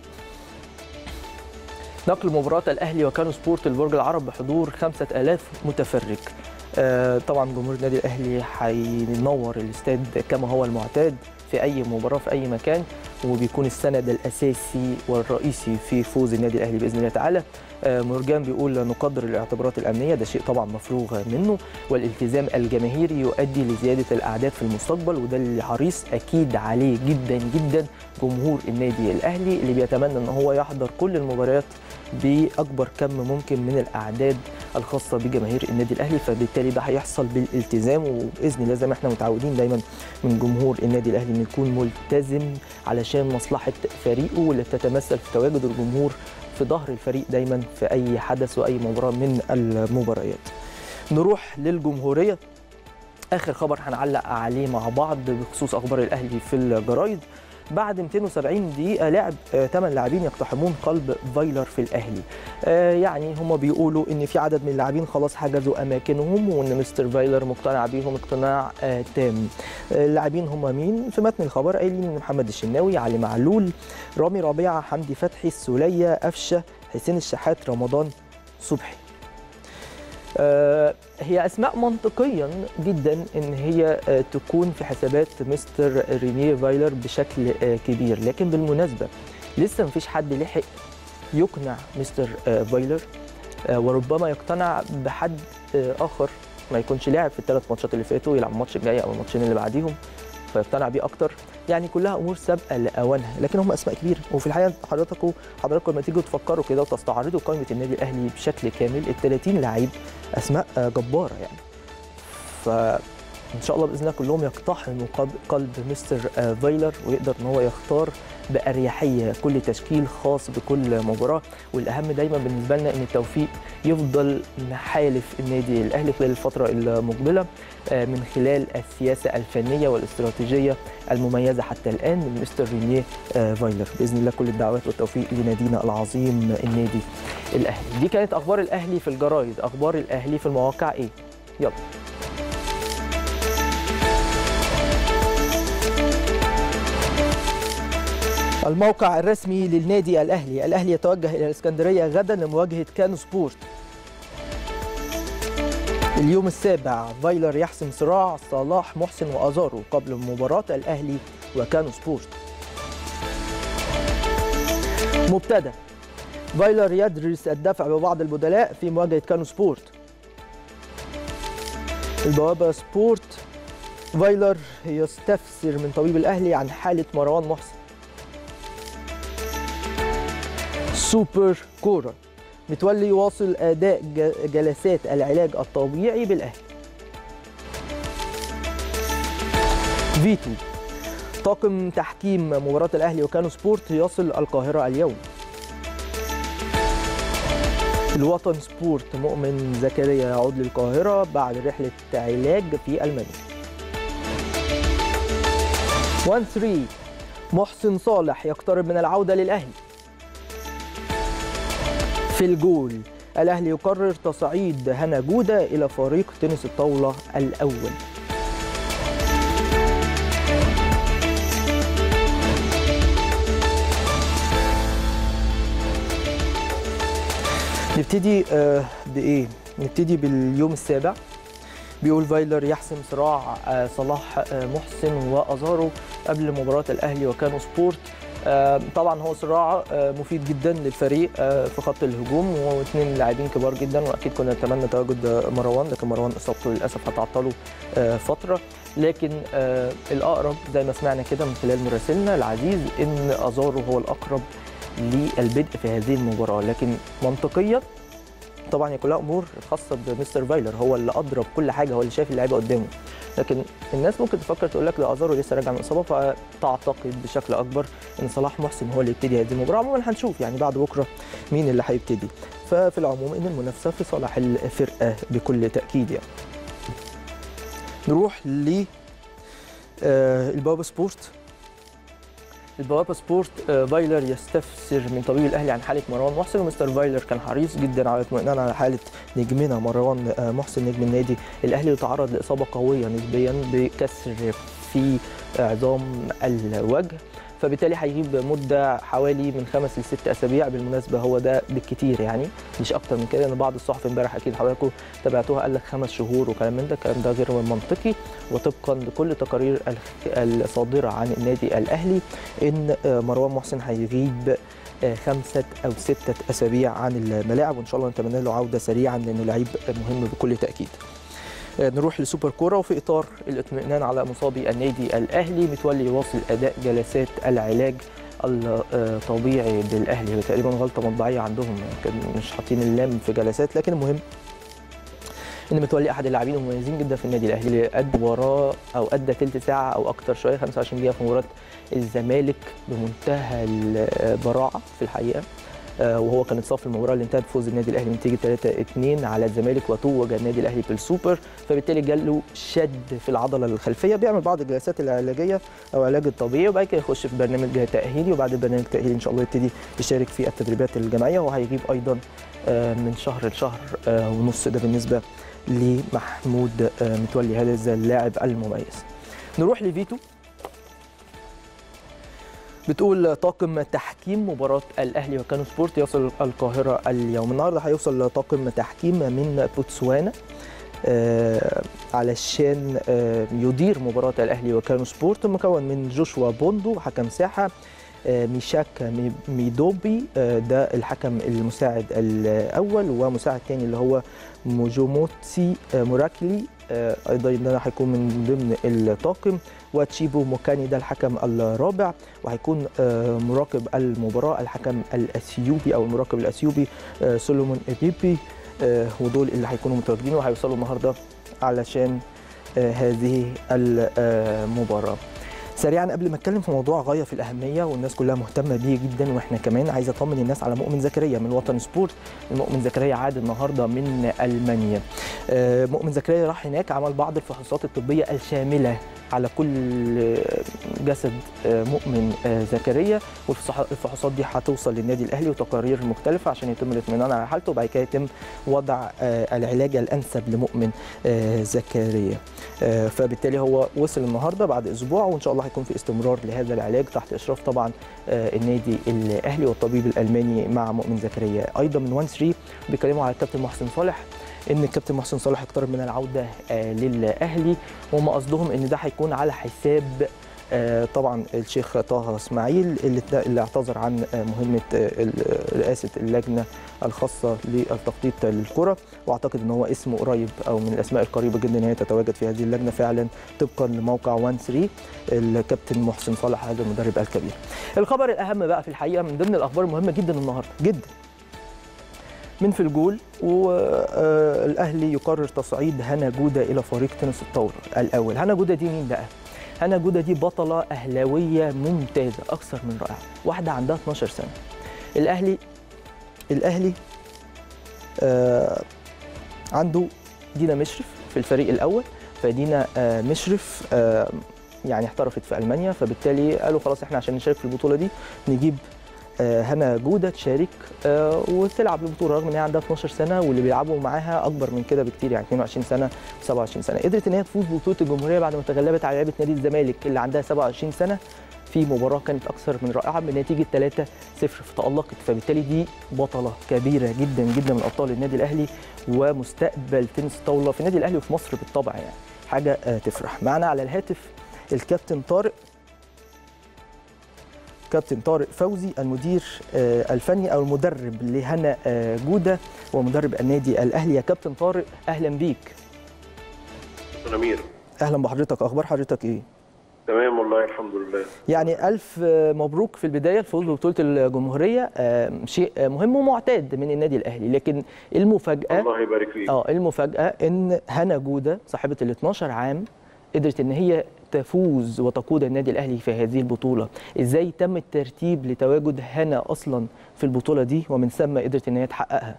نقل مباراة الأهلي وكانو سبورت البرج العرب بحضور 5000 متفرج آه طبعا جمهور النادي الأهلي هينور الاستاد كما هو المعتاد في أي مباراة في أي مكان وبيكون السند الاساسي والرئيسي في فوز النادي الاهلي باذن الله تعالى آه، مورجان بيقول نقدر الاعتبارات الامنيه ده شيء طبعا مفروغ منه والالتزام الجماهيري يؤدي لزياده الاعداد في المستقبل وده اللي حريص اكيد عليه جدا جدا جمهور النادي الاهلي اللي بيتمنى ان هو يحضر كل المباريات باكبر كم ممكن من الاعداد الخاصه بجماهير النادي الاهلي فبالتالي ده هيحصل بالالتزام وباذن الله زي ما احنا متعودين دايما من جمهور النادي الاهلي انه يكون ملتزم علشان مصلحه فريقه واللي تتمثل في تواجد الجمهور في ظهر الفريق دايما في اي حدث واي مباراه من المباريات. نروح للجمهوريه اخر خبر هنعلق عليه مع بعض بخصوص اخبار الاهلي في الجرايد بعد 270 دقيقة لعب 8 لاعبين يقتحمون قلب فايلر في الأهلي آه، يعني هم بيقولوا إن في عدد من اللاعبين خلاص حجزوا أماكنهم وإن مستر فايلر مقتنع بيهم اقتناع آه، تام آه، اللاعبين هم مين؟ في متن الخبر قايلين إن محمد الشناوي علي معلول رامي ربيعة حمدي فتحي السولية قفشة حسين الشحات رمضان صبحي آه، هي اسماء منطقيا جدا ان هي آه، تكون في حسابات مستر رينيه فايلر بشكل آه، كبير لكن بالمناسبه لسه مفيش حد لحق يقنع مستر آه، فايلر آه، وربما يقتنع بحد آه، اخر ما يكونش لاعب في الثلاث ماتشات اللي فاتوا يلعب الماتش الجاي او الماتشين اللي بعديهم فيقتنع بيه اكتر يعني كلها امور سابقه لاوانها لكن هم اسماء كبيره وفي الحقيقه حضراتكم حضراتكم لما تيجوا تفكروا كده وتستعرضوا قائمه النادي الاهلي بشكل كامل ال 30 لعيب اسماء آه، جباره يعني فان شاء الله باذن الله كلهم يقتحموا قلب- قلب مستر آه، فايلر ويقدر ان هو يختار باريحيه كل تشكيل خاص بكل مباراه والاهم دايما بالنسبه لنا ان التوفيق يفضل محالف النادي الاهلي خلال الفتره المقبله آه، من خلال السياسه الفنيه والاستراتيجيه المميزه حتى الان من مستر رينيه آه، فايلر باذن الله كل الدعوات والتوفيق لنادينا العظيم النادي الاهلي دي كانت اخبار الاهلي في الجرايد اخبار الاهلي في المواقع ايه يلا الموقع الرسمي للنادي الاهلي الاهلي يتوجه الى الاسكندريه غدا لمواجهه كانو سبورت اليوم السابع فايلر يحسم صراع صلاح محسن وازارو قبل مباراه الاهلي وكانو سبورت مبتدا فايلر يدرس الدفع ببعض البدلاء في مواجهه كانو سبورت البوابه سبورت فايلر يستفسر من طبيب الاهلي عن حاله مروان محسن سوبر كوره متولي يواصل اداء ج- جلسات العلاج الطبيعي بالاهلي فيتو طاقم تحكيم مباراة الأهلي وكانو سبورت يصل القاهرة اليوم الوطن سبورت مؤمن زكريا يعود للقاهرة بعد رحلة علاج في ألمانيا 1 3 محسن صالح يقترب من العودة للأهلي في الجول الأهلي يقرر تصعيد هنا جودة إلى فريق تنس الطاولة الأول نبتدي آه، بإيه؟ نبتدي باليوم السابع بيقول فايلر يحسم صراع آه، صلاح آه، محسن وازارو قبل مباراه الاهلي وكانوا سبورت آه، طبعا هو صراع آه، مفيد جدا للفريق آه، في خط الهجوم واثنين لاعبين كبار جدا واكيد كنا نتمنى تواجد آه، مروان لكن مروان اصابته للاسف هتعطله آه، فتره لكن آه، الاقرب زي ما سمعنا كده من خلال مراسلنا العزيز ان ازارو هو الاقرب للبدء في هذه المباراه لكن منطقيا طبعا هي كلها امور خاصه بمستر فايلر هو اللي اضرب كل حاجه هو اللي شايف اللعيبه قدامه لكن الناس ممكن تفكر تقول لك ده ازارو لسه راجع من اصابه فتعتقد بشكل اكبر ان صلاح محسن هو اللي يبتدي هذه المباراه عموما هنشوف يعني بعد بكره مين اللي هيبتدي ففي العموم ان المنافسه في صالح الفرقه بكل تاكيد يعني نروح ل آه، البوابه سبورت البوابه سبورت آه، فايلر يستفسر من طبيب الاهلي عن حاله مروان محسن ومستر فايلر كان حريص جدا على الاطمئنان على حاله نجمنا مروان آه، محسن نجم النادي الاهلي يتعرض لاصابه قويه نسبيا بكسر في عظام الوجه فبالتالي هيجيب مده حوالي من خمس لست اسابيع بالمناسبه هو ده بالكتير يعني مش اكتر من كده لان بعض الصحف امبارح اكيد حضراتكم تابعتوها قال لك خمس شهور وكلام من ده الكلام ده غير منطقي وطبقا لكل التقارير الصادره عن النادي الاهلي ان مروان محسن هيغيب خمسة أو ستة أسابيع عن الملاعب وإن شاء الله نتمنى له عودة سريعا لأنه لعيب مهم بكل تأكيد. نروح لسوبر كوره وفي اطار الاطمئنان على مصابي النادي الاهلي متولي يواصل اداء جلسات العلاج الطبيعي بالاهلي تقريبا غلطه مطبعيه عندهم كان مش حاطين اللام في جلسات لكن المهم ان متولي احد اللاعبين المميزين جدا في النادي الاهلي ادى مباراه او ادى ثلث ساعه او اكثر شويه 25 دقيقه في مباراه الزمالك بمنتهى البراعه في الحقيقه وهو كان اتصاف المباراه اللي انتهت بفوز النادي الاهلي بنتيجه 3-2 على الزمالك وتوج النادي الاهلي بالسوبر فبالتالي جاله شد في العضله الخلفيه بيعمل بعض الجلسات العلاجيه او العلاج الطبيعي وبعد كده يخش في برنامج تاهيلي وبعد البرنامج التاهيلي ان شاء الله يبتدي يشارك في التدريبات الجماعيه وهيجيب ايضا من شهر لشهر ونص ده بالنسبه لمحمود متولي هذا اللاعب المميز نروح لفيتو بتقول طاقم تحكيم مباراة الأهلي وكانو سبورت يصل القاهرة اليوم النهاردة هيوصل طاقم تحكيم من بوتسوانا آه علشان آه يدير مباراة الأهلي وكانو سبورت مكون من جوشوا بوندو حكم ساحة آه ميشاك ميدوبي ده الحكم المساعد الأول ومساعد ثاني اللي هو موجوموتسي موراكلي ايضا ده هيكون من ضمن الطاقم وتشيبو موكاني ده الحكم الرابع وهيكون مراقب المباراه الحكم الاثيوبي او المراقب الاثيوبي سولومون ابيبي ودول اللي هيكونوا متواجدين وهيوصلوا النهارده علشان هذه المباراه سريعا قبل ما اتكلم في موضوع غايه في الاهميه والناس كلها مهتمه بيه جدا واحنا كمان عايز اطمن الناس على مؤمن زكريا من وطن سبورت المؤمن زكريا عاد النهارده من المانيا مؤمن زكريا راح هناك عمل بعض الفحوصات الطبيه الشامله على كل جسد مؤمن زكريا والفحوصات دي هتوصل للنادي الاهلي وتقارير مختلفه عشان يتم الاطمئنان على حالته وبعد كده يتم وضع العلاج الانسب لمؤمن زكريا فبالتالي هو وصل النهارده بعد اسبوع وان شاء الله هيكون في استمرار لهذا العلاج تحت اشراف طبعا النادي الاهلي والطبيب الالماني مع مؤمن زكريا ايضا من 1 3 بيتكلموا على الكابتن محسن صالح ان الكابتن محسن صالح اقترب من العوده للاهلي وهم قصدهم ان ده هيكون على حساب طبعا الشيخ طه اسماعيل اللي اللي اعتذر عن مهمه رئاسه اللجنه الخاصه للتخطيط للكره واعتقد ان هو اسمه قريب او من الاسماء القريبه جدا ان هي تتواجد في هذه اللجنه فعلا طبقا لموقع 1 3 الكابتن محسن صالح هذا المدرب الكبير. الخبر الاهم بقى في الحقيقه من ضمن الاخبار المهمه جدا النهارده جدا من في الجول والاهلي يقرر تصعيد هنا جوده الى فريق تنس الطاوله الاول هنا جوده دي مين بقى هنا جوده دي بطله اهلاويه ممتازه اكثر من رائعه واحده عندها 12 سنه الاهلي الاهلي آه عنده دينا مشرف في الفريق الاول فدينا آه مشرف آه يعني احترفت في المانيا فبالتالي قالوا خلاص احنا عشان نشارك في البطوله دي نجيب هنا جوده تشارك وتلعب البطوله رغم ان هي عندها 12 سنه واللي بيلعبوا معاها اكبر من كده بكتير يعني 22 سنه و27 سنه قدرت ان هي تفوز ببطوله الجمهوريه بعد ما تغلبت على لعيبه نادي الزمالك اللي عندها 27 سنه في مباراه كانت اكثر من رائعه بنتيجه 3 0 فتالقت فبالتالي دي بطله كبيره جدا جدا من ابطال النادي الاهلي ومستقبل تنس طاوله في النادي الاهلي وفي مصر بالطبع يعني حاجه تفرح معنا على الهاتف الكابتن طارق كابتن طارق فوزي المدير الفني او المدرب لهنا جوده ومدرب النادي الاهلي يا كابتن طارق اهلا بيك امير اهلا بحضرتك اخبار حضرتك ايه تمام والله الحمد لله يعني الف مبروك في البدايه الفوز ببطوله الجمهوريه شيء مهم ومعتاد من النادي الاهلي لكن المفاجاه الله يبارك فيك اه المفاجاه ان هنا جوده صاحبه ال 12 عام قدرت ان هي تفوز وتقود النادي الاهلي في هذه البطوله ازاي تم الترتيب لتواجد هنا اصلا في البطوله دي ومن ثم قدرت ان هي تحققها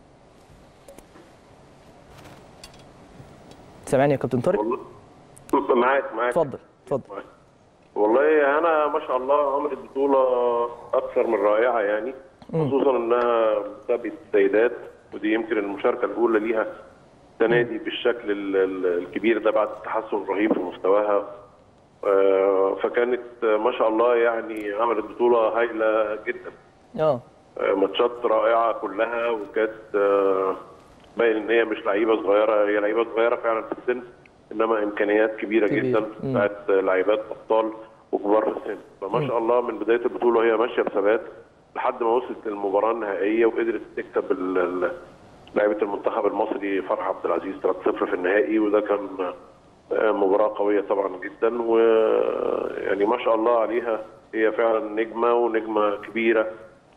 سامعني يا كابتن طارق والله معاك معاك اتفضل اتفضل والله انا ما شاء الله عملت بطوله اكثر من رائعه يعني خصوصا انها مسابقه السيدات ودي يمكن المشاركه الاولى ليها السنه دي بالشكل الكبير ده بعد التحسن الرهيب في مستواها آه، فكانت آه، ما شاء الله يعني عملت بطوله هايله جدا اه آه، ماتشات رائعه كلها وكانت آه، باين ان هي مش لعيبه صغيره هي لعيبه صغيره فعلا في السن انما امكانيات كبيره كبير. جدا مم. بتاعت لعيبات ابطال وكبار في السن فما شاء الله من بدايه البطوله وهي ماشيه بثبات لحد ما وصلت للمباراه النهائيه وقدرت تكسب ال- ال- لعيبه المنتخب المصري فرح عبد العزيز 3-0 في النهائي وده كان آه، مباراه قويه طبعا جدا ويعني ما شاء الله عليها هي فعلا نجمه ونجمه كبيره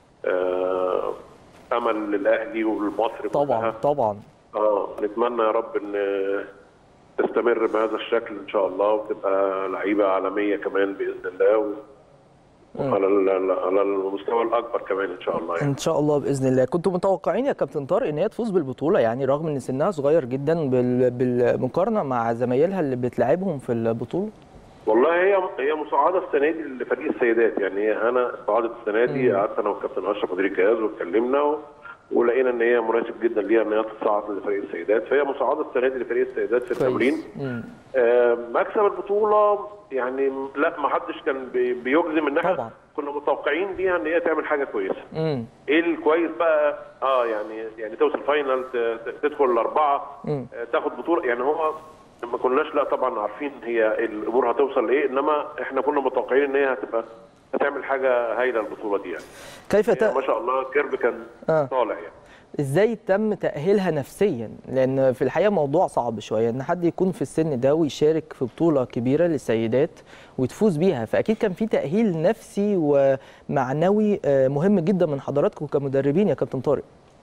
آه، امل للاهلي ولمصر طبعا كلها. طبعا اه نتمنى يا رب ان تستمر بهذا الشكل ان شاء الله وتبقى لعيبه عالميه كمان باذن الله و... وعلى ال- على المستوى الاكبر كمان ان شاء الله يعني. ان شاء الله باذن الله كنتوا متوقعين يا كابتن طارق ان هي تفوز بالبطوله يعني رغم ان سنها صغير جدا بال- بالمقارنه مع زمايلها اللي بتلعبهم في البطوله والله هي هي مساعده السنه دي لفريق السيدات يعني هي هنا صعدت السنه دي قعدت انا والكابتن اشرف مدير الجهاز واتكلمنا و... ولقينا ان هي مناسب جدا ليها ان هي تصعد لفريق السيدات فهي مساعده السنه دي لفريق السيدات في التمرين مم. آه، مكسب البطوله يعني لا ما حدش كان بي- بيجزم ان طبعا. احنا كنا متوقعين بيها ان هي تعمل حاجه كويسه مم. ايه الكويس بقى اه يعني يعني توصل فاينل ت- ت- تدخل الاربعه مم. آه، تاخد بطوله يعني هو ما كناش لا طبعا عارفين هي الامور هتوصل لايه انما احنا كنا متوقعين ان هي هتبقى هتعمل حاجه هايله البطوله دي يعني كيف هي ت... ما شاء الله كيرب كان آه. طالع يعني ازاي تم تاهيلها نفسيا لان في الحقيقه موضوع صعب شويه ان حد يكون في السن ده ويشارك في بطوله كبيره للسيدات وتفوز بيها فاكيد كان في تاهيل نفسي ومعنوي آه، مهم جدا من حضراتكم كمدربين يا كابتن طارق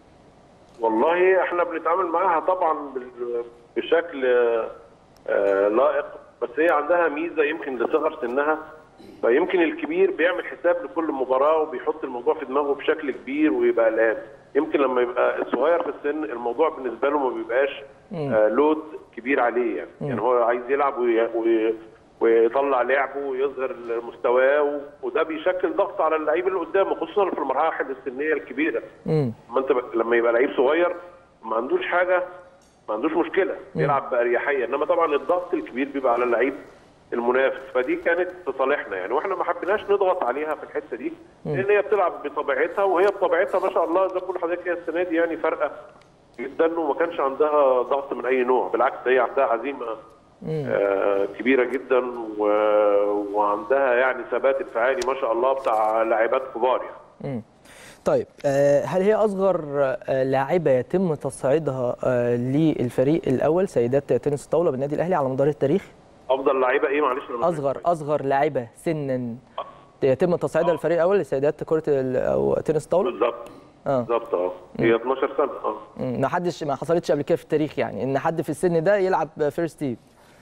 والله احنا بنتعامل معاها طبعا بال- بشكل آه، لائق بس هي عندها ميزه يمكن لصغر سنها فيمكن الكبير بيعمل حساب لكل مباراه وبيحط الموضوع في دماغه بشكل كبير ويبقى قلقان يمكن لما يبقى الصغير في السن الموضوع بالنسبه له ما بيبقاش آه، لود كبير عليه يعني, يعني هو عايز يلعب وي- وي- ويطلع لعبه ويظهر مستواه و- وده بيشكل ضغط على اللعيب اللي قدامه خصوصا في المراحل السنيه الكبيره امم ما انت ب- لما يبقى لعيب صغير ما عندوش حاجه ما عندوش مشكله بيلعب باريحيه انما طبعا الضغط الكبير بيبقى على اللعيب المنافس فدي كانت في صالحنا يعني واحنا ما حبيناش نضغط عليها في الحته دي لان هي بتلعب بطبيعتها وهي بطبيعتها ما شاء الله زي ما بقول لحضرتك هي السنه دي يعني فارقه جدا وما كانش عندها ضغط من اي نوع بالعكس هي عندها عزيمه آه كبيره جدا و... وعندها يعني ثبات انفعالي ما شاء الله بتاع لاعبات كبار يعني مم. طيب آه، هل هي اصغر آه، لاعبه يتم تصعيدها آه، للفريق الاول سيدات تنس الطاوله بالنادي الاهلي على مدار التاريخ افضل لعيبه ايه معلش أنا مش اصغر فاهم. اصغر لاعبه سنا يتم تصعيدها للفريق الاول لسيدات كره ال- او تنس الطاوله بالظبط اه بالظبط اه هي 12 سنه اه مم، ما حدش ما حصلتش قبل كده في التاريخ يعني ان حد في السن ده يلعب فيرست تيم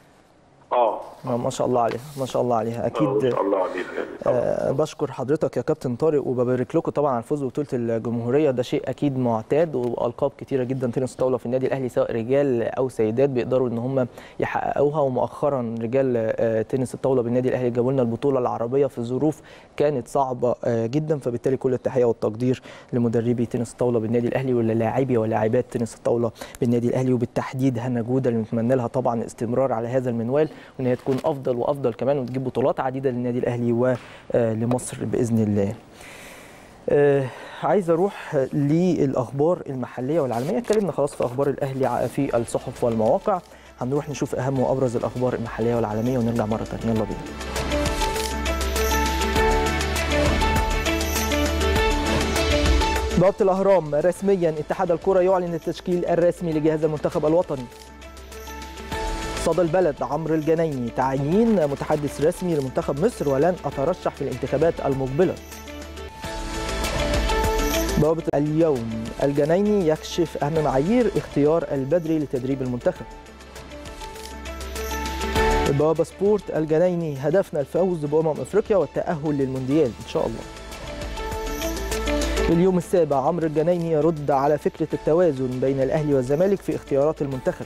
اه ما شاء الله عليها ما شاء الله عليها آه، ما اكيد شاء الله عليها يعني طبعاً. آه، بشكر حضرتك يا كابتن طارق وببارك لكم طبعا على الفوز ببطوله الجمهوريه ده شيء اكيد معتاد والقاب كتيره جدا تنس طاوله في النادي الاهلي سواء رجال او سيدات بيقدروا ان هم يحققوها ومؤخرا رجال آه، تنس الطاوله بالنادي الاهلي جابوا لنا البطوله العربيه في ظروف كانت صعبه آه، جدا فبالتالي كل التحيه والتقدير لمدربي تنس الطاوله بالنادي الاهلي ولاعبي ولاعبات تنس الطاوله بالنادي الاهلي وبالتحديد هنا جوده اللي نتمنى لها طبعا الاستمرار على هذا المنوال وان هي تكون افضل وافضل كمان وتجيب بطولات عديده للنادي الاهلي ولمصر باذن الله. آه، عايز اروح للاخبار المحليه والعالميه اتكلمنا خلاص في اخبار الاهلي ع- في الصحف والمواقع هنروح نشوف اهم وابرز الاخبار المحليه والعالميه ونرجع مره ثانيه يلا بينا بوابة الأهرام رسميا اتحاد الكرة يعلن التشكيل الرسمي لجهاز المنتخب الوطني صدى البلد عمرو الجنايني تعيين متحدث رسمي لمنتخب مصر ولن أترشح في الانتخابات المقبلة بوابة اليوم الجنايني يكشف أهم معايير اختيار البدري لتدريب المنتخب بوابة سبورت الجنايني هدفنا الفوز بأمم أفريقيا والتأهل للمونديال إن شاء الله اليوم السابع عمرو الجنايني يرد على فكرة التوازن بين الأهلي والزمالك في اختيارات المنتخب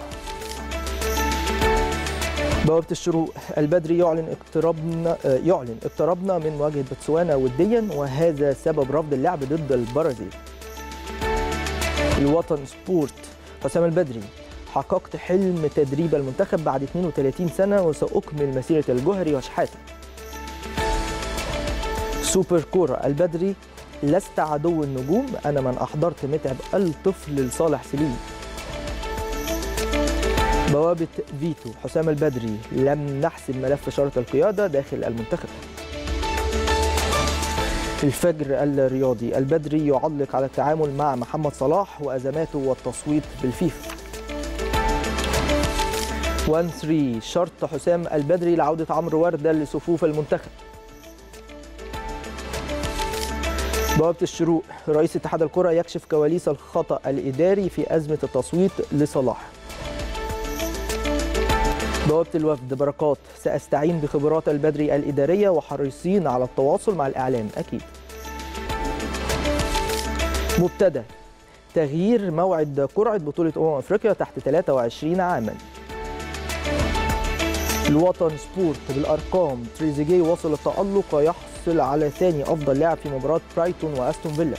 بوابة الشروق البدري يعلن اقترابنا آه، يعلن اقتربنا من مواجهة بوتسوانا وديا وهذا سبب رفض اللعب ضد البرازيل الوطن سبورت حسام البدري حققت حلم تدريب المنتخب بعد 32 سنة وسأكمل مسيرة الجوهري وشحاتة سوبر كورة البدري لست عدو النجوم أنا من أحضرت متعب الطفل لصالح سليم بوابة فيتو حسام البدري لم نحسم ملف شرط القيادة داخل المنتخب الفجر الرياضي البدري يعلق على التعامل مع محمد صلاح وأزماته والتصويت بالفيفا 1 3 شرط حسام البدري لعودة عمرو وردة لصفوف المنتخب بوابة الشروق رئيس اتحاد الكرة يكشف كواليس الخطأ الإداري في أزمة التصويت لصلاح بوابة الوفد بركات سأستعين بخبرات البدري الإدارية وحريصين على التواصل مع الإعلام أكيد مبتدأ تغيير موعد قرعة بطولة أمم أفريقيا تحت 23 عاما الوطن سبورت بالأرقام تريزيجيه وصل التألق ويحصل على ثاني أفضل لاعب في مباراة برايتون وأستون فيلا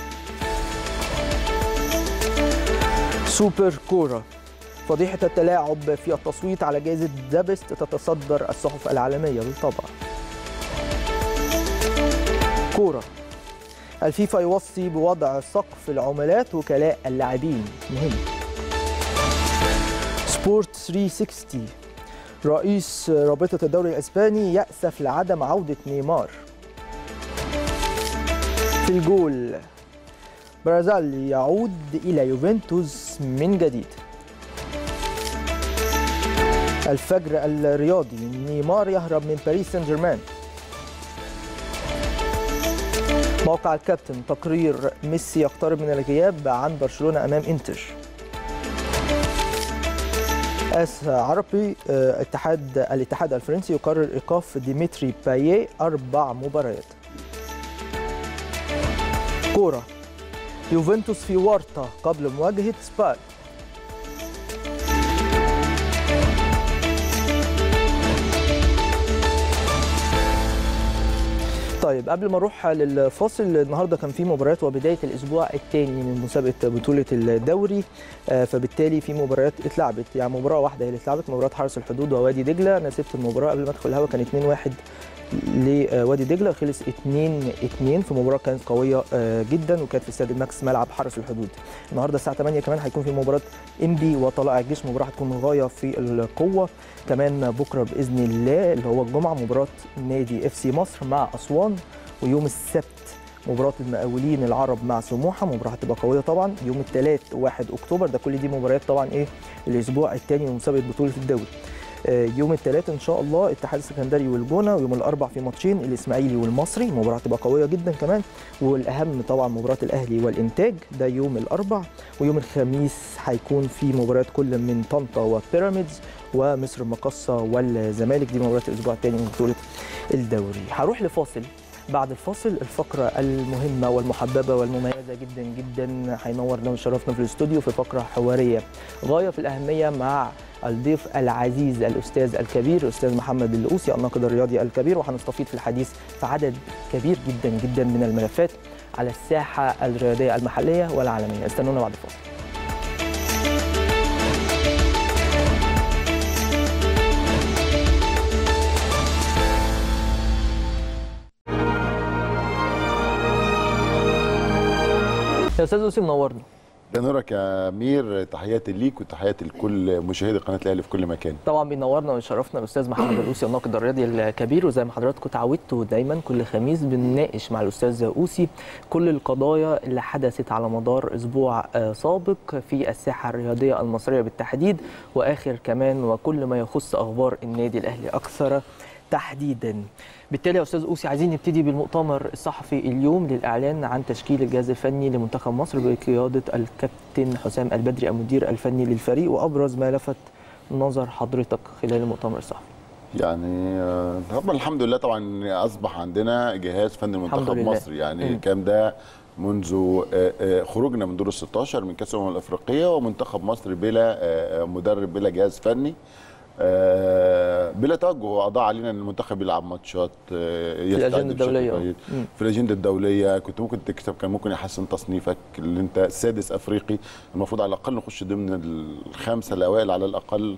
سوبر كورة فضيحة التلاعب في التصويت على جائزة دابست تتصدر الصحف العالمية بالطبع كورة الفيفا يوصي بوضع سقف العملات وكلاء اللاعبين مهم سبورت 360 رئيس رابطة الدوري الإسباني يأسف لعدم عودة نيمار في الجول برازيل يعود إلى يوفنتوس من جديد الفجر الرياضي نيمار يهرب من باريس سان جيرمان موقع الكابتن تقرير ميسي يقترب من الغياب عن برشلونة أمام إنتر اس عربي اتحاد الاتحاد الفرنسي يقرر ايقاف ديمتري باييه اربع مباريات كوره يوفنتوس في ورطه قبل مواجهه سبال طيب قبل ما نروح للفاصل النهارده كان في مباريات وبدايه الاسبوع الثاني من مسابقه بطوله الدوري فبالتالي في مباريات اتلعبت يعني مباراه واحده هي اللي اتلعبت مباراه حرس الحدود ووادي دجله انا سبت المباراه قبل ما ادخل الهوا كان 2-1 لوادي دجله خلص 2 2 في مباراه كانت قويه جدا وكانت في استاد الماكس ملعب حرس الحدود النهارده الساعه 8 كمان هيكون في مباراه انبي وطلائع الجيش مباراه هتكون غايه في القوه كمان بكره باذن الله اللي هو الجمعه مباراه نادي اف سي مصر مع اسوان ويوم السبت مباراه المقاولين العرب مع سموحه مباراه هتبقى قويه طبعا يوم الثلاث 1 اكتوبر ده كل دي مباريات طبعا ايه الاسبوع الثاني من مسابقه بطوله الدوري يوم الثلاث ان شاء الله الاتحاد السكندري والجونه ويوم الاربع في ماتشين الاسماعيلي والمصري مباراه هتبقى قويه جدا كمان والاهم طبعا مباراه الاهلي والانتاج ده يوم الاربع ويوم الخميس هيكون في مباريات كل من طنطا وبيراميدز ومصر المقصه والزمالك دي مباراه الاسبوع الثاني من بطوله الدوري هروح لفاصل بعد الفاصل الفقرة المهمة والمحببة والمميزة جدا جدا هينورنا ويشرفنا في الاستوديو في فقرة حوارية غاية في الأهمية مع الضيف العزيز الأستاذ الكبير الأستاذ محمد اللؤوسي الناقد الرياضي الكبير وهنستفيد في الحديث في عدد كبير جدا جدا من الملفات على الساحة الرياضية المحلية والعالمية استنونا بعد الفاصل يا استاذ اوسي منورنا ده نورك يا امير تحياتي ليك وتحياتي لكل مشاهدي قناه الاهلي في كل مكان طبعا بينورنا ويشرفنا الاستاذ محمد الاوسي الناقد الرياضي الكبير وزي ما حضراتكم اتعودتوا دايما كل خميس بنناقش مع الاستاذ اوسي كل القضايا اللي حدثت على مدار اسبوع سابق في الساحه الرياضيه المصريه بالتحديد واخر كمان وكل ما يخص اخبار النادي الاهلي اكثر تحديدا بالتالي يا استاذ اوسي عايزين نبتدي بالمؤتمر الصحفي اليوم للاعلان عن تشكيل الجهاز الفني لمنتخب مصر بقياده الكابتن حسام البدري المدير الفني للفريق وابرز ما لفت نظر حضرتك خلال المؤتمر الصحفي يعني طبعا الحمد لله طبعا اصبح عندنا جهاز فني لمنتخب مصر يعني الكلام ده منذ خروجنا من دور ال 16 من كاس الامم الافريقيه ومنتخب مصر بلا مدرب بلا جهاز فني آه، بلا توجه هو اضاع علينا ان المنتخب يلعب ماتشات آه، يستعد الأجندة بشكل الدولية. كويس. مم. في الاجنده الدوليه كنت ممكن تكسب كان ممكن يحسن تصنيفك اللي انت سادس افريقي المفروض على الاقل نخش ضمن الخمسه الاوائل على الاقل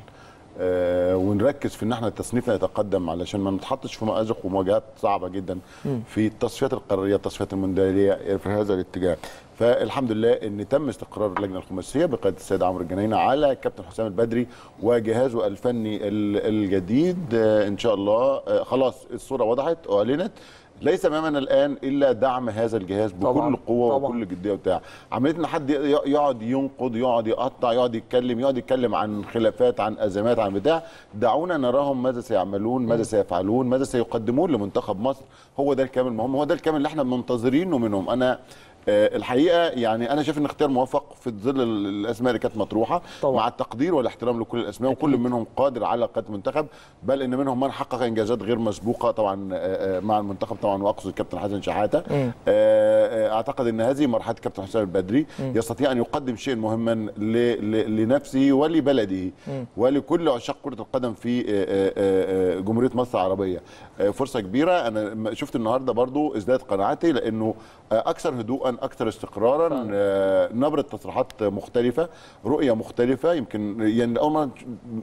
آه ونركز في ان احنا تصنيفنا يتقدم علشان ما نتحطش في مأزق ومواجهات صعبه جدا في التصفيات القاريه التصفيات الموندياليه في هذا الاتجاه فالحمد لله ان تم استقرار اللجنه الخماسيه بقياده السيد عمرو الجناينه على كابتن حسام البدري وجهازه الفني ال- الجديد آه ان شاء الله آه خلاص الصوره وضحت اعلنت ليس امامنا الان الا دعم هذا الجهاز بكل طبعاً، قوه طبعاً. وكل جديه وبتاع عمليه ان حد ي- يقعد ينقد يقعد يقطع يقعد يتكلم يقعد يتكلم عن خلافات عن ازمات عن بتاع دعونا نراهم ماذا سيعملون ماذا سيفعلون ماذا سيقدمون لمنتخب مصر هو ده الكامل المهم هو ده الكامل اللي احنا منتظرينه منهم انا آه، الحقيقه يعني انا شايف ان اختيار موفق في ظل ال- الاسماء اللي كانت مطروحه طبعاً. مع التقدير والاحترام لكل الاسماء وكل منهم قادر على قياده المنتخب بل ان منهم من حقق انجازات غير مسبوقه طبعا آه، آه، مع المنتخب طبعا واقصد الكابتن حسن شحاته مم. آه، آه، اعتقد ان هذه مرحله كابتن حسام البدري يستطيع ان يقدم شيء مهما ل- ل- لنفسه ولبلده ولكل عشاق كره القدم في آه، آه، آه، جمهوريه مصر العربيه آه، فرصه كبيره انا م- شفت النهارده برضو ازداد قناعتي لانه آه، اكثر هدوءا اكثر استقرارا آه، نبره تصريحات مختلفه رؤيه مختلفه يمكن يعني اول ما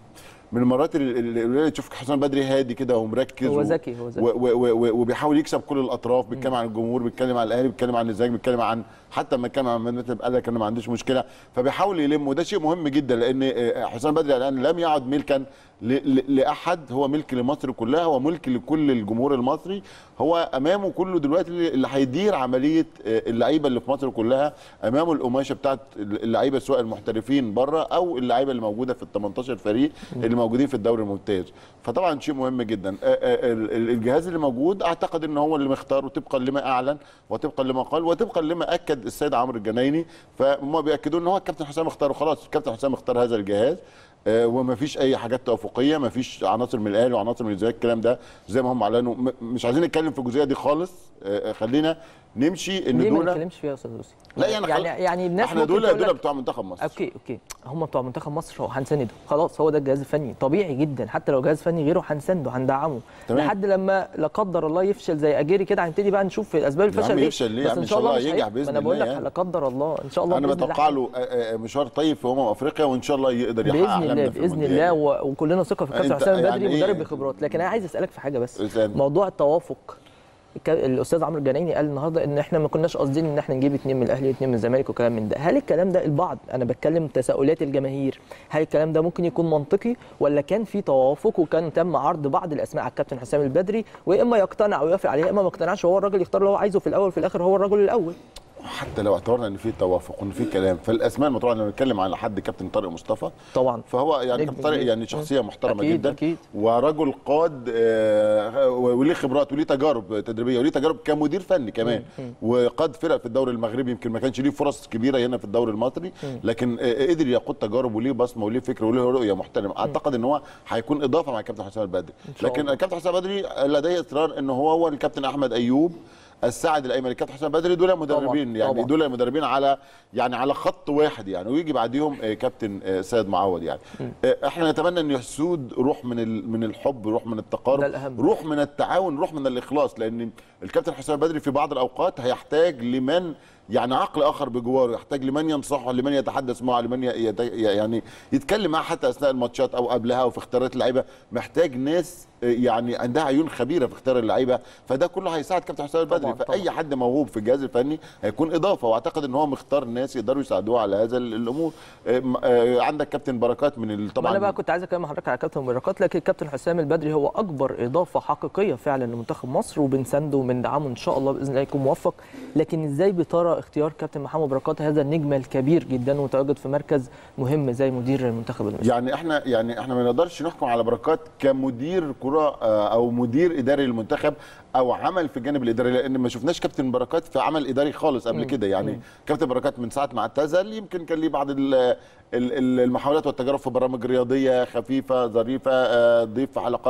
من المرات اللي- اللي اللي تشوف حسام بدري هادي كده ومركز هو و- ذكي، هو ذكي. و- و- و- و- وبيحاول يكسب كل الاطراف بيتكلم عن الجمهور بيتكلم عن الاهلي بيتكلم عن الزمالك بيتكلم عن حتى لما اتكلم عن مدرسه قال لك انا ما عنديش مشكله فبيحاول يلم وده شيء مهم جدا لان آه، حسام بدري الان لم يعد ملكا ل- ل- لاحد هو ملك لمصر كلها هو ملك لكل الجمهور المصري هو امامه كله دلوقتي اللي هيدير عمليه آه، اللعيبه اللي في مصر كلها امامه القماشه بتاعت اللعيبه سواء المحترفين بره او اللعيبه اللي موجوده في ال 18 فريق اللي موجودين في الدوري الممتاز فطبعا شيء مهم جدا آه، آه، ال- ال- الجهاز اللي موجود اعتقد ان هو اللي مختاره طبقا لما اعلن وطبقا لما قال وطبقا لما اكد السيد عمرو الجنايني فهم بياكدوا ان هو الكابتن حسام اختاره خلاص الكابتن حسام اختار هذا الجهاز آه، وما فيش اي حاجات توافقيه ما فيش عناصر من الاهلي وعناصر من الزمالك الكلام ده زي ما هم اعلنوا م- مش عايزين نتكلم في الجزئيه دي خالص آه، آه، خلينا نمشي ان ليه ما دول نتكلمش فيها يا استاذ يوسف؟ لا يعني يعني يعني الناس احنا ممكن دول تقول دول لك- بتوع منتخب مصر اوكي اوكي هم بتوع منتخب مصر هو هنسنده خلاص هو ده الجهاز الفني طبيعي جدا حتى لو جهاز فني غيره هنسنده هندعمه تمام. لحد لما لا قدر الله يفشل زي اجيري كده هنبتدي بقى نشوف اسباب يا الفشل عم ايه يفشل ليه؟ بس يا عم ان إن شاء شاء الله الله مش ينجح هيك. بإذن ما انا بقول الله لك يعني. لا قدر الله ان شاء الله انا بإذن الله بتوقع له آه، آه، مشوار طيب في امم افريقيا وان شاء الله يقدر يحقق باذن أحلامنا الله في باذن المونديال. الله و- وكلنا ثقه في الكابتن أنت حسام يعني البدري إيه؟ مدرب بخبرات لكن انا عايز اسالك في حاجه بس اسألني. موضوع التوافق الك- الاستاذ عمرو الجنايني قال النهارده ان احنا ما كناش قاصدين ان احنا نجيب اثنين من الاهلي واثنين من الزمالك وكلام من ده هل الكلام ده البعض انا بتكلم تساؤلات الجماهير هل الكلام ده ممكن يكون منطقي ولا كان في توافق وكان تم عرض بعض الاسماء على الكابتن حسام البدري ويا اما يقتنع ويوافق عليها يا اما ما يقتنعش وهو الراجل يختار اللي هو عايزه في الاول وفي الاخر هو الرجل الاول حتى لو اعتبرنا ان في توافق وان في كلام فالاسماء المطروحه لما بنتكلم على حد كابتن طارق مصطفى طبعا فهو يعني نجم كابتن طارق كبير. يعني شخصيه محترمه أكيد، جدا أكيد. ورجل قاد آه، وليه خبرات وليه تجارب تدريبيه وليه تجارب كمدير فني كمان وقاد فرق في الدوري المغربي يمكن ما كانش ليه فرص كبيره هنا في الدوري المصري لكن آه، قدر يقود تجارب وليه بصمه وليه فكر وليه رؤيه محترمه اعتقد ان هو هيكون اضافه مع الكابتن حسام البدري شاء لكن الله. الكابتن حسام البدري لديه اصرار ان هو هو الكابتن احمد ايوب الساعد الايمن الكابتن حسام البدري دول مدربين يعني طبعاً. دول مدربين على يعني على خط واحد يعني ويجي بعديهم آه، كابتن آه، سيد معوض يعني آه، احنا نتمنى ان يسود روح من ال- من الحب روح من التقارب ده الأهم. روح من التعاون روح من الاخلاص لان الكابتن حسام البدري في بعض الاوقات هيحتاج لمن يعني عقل اخر بجواره يحتاج لمن ينصحه لمن يتحدث معه لمن ي- يت- يعني يتكلم معه حتى اثناء الماتشات او قبلها وفي اختيارات اللعيبه محتاج ناس آه، يعني عندها عيون خبيره في اختيار اللعيبه فده كله هيساعد كابتن حسام البدري طبعاً، فاي حد موهوب في الجهاز الفني هيكون اضافه واعتقد ان هو مختار ناس يقدروا يساعدوه على هذا ال- الامور آه، م- آه، عندك كابتن بركات من ال- طبعا طبعا انا بقى كنت عايز اكلم حضرتك على كابتن بركات لكن الكابتن حسام البدري هو اكبر اضافه حقيقيه فعلا لمنتخب مصر وبنسنده وبندعمه ان شاء الله باذن الله يكون موفق لكن ازاي بترى اختيار كابتن محمد بركات هذا النجم الكبير جدا ومتواجد في مركز مهم زي مدير المنتخب المصري يعني احنا يعني احنا ما نقدرش نحكم على بركات كمدير كره آه، او مدير اداري للمنتخب او عمل في الجانب الاداري لان ما شفناش كابتن بركات في عمل اداري خالص قبل كده يعني كابتن بركات من ساعه ما اعتزل يمكن كان ليه بعض ال- ال- ال- المحاولات والتجارب في برامج رياضيه خفيفه ظريفه آه، ضيف في حلقات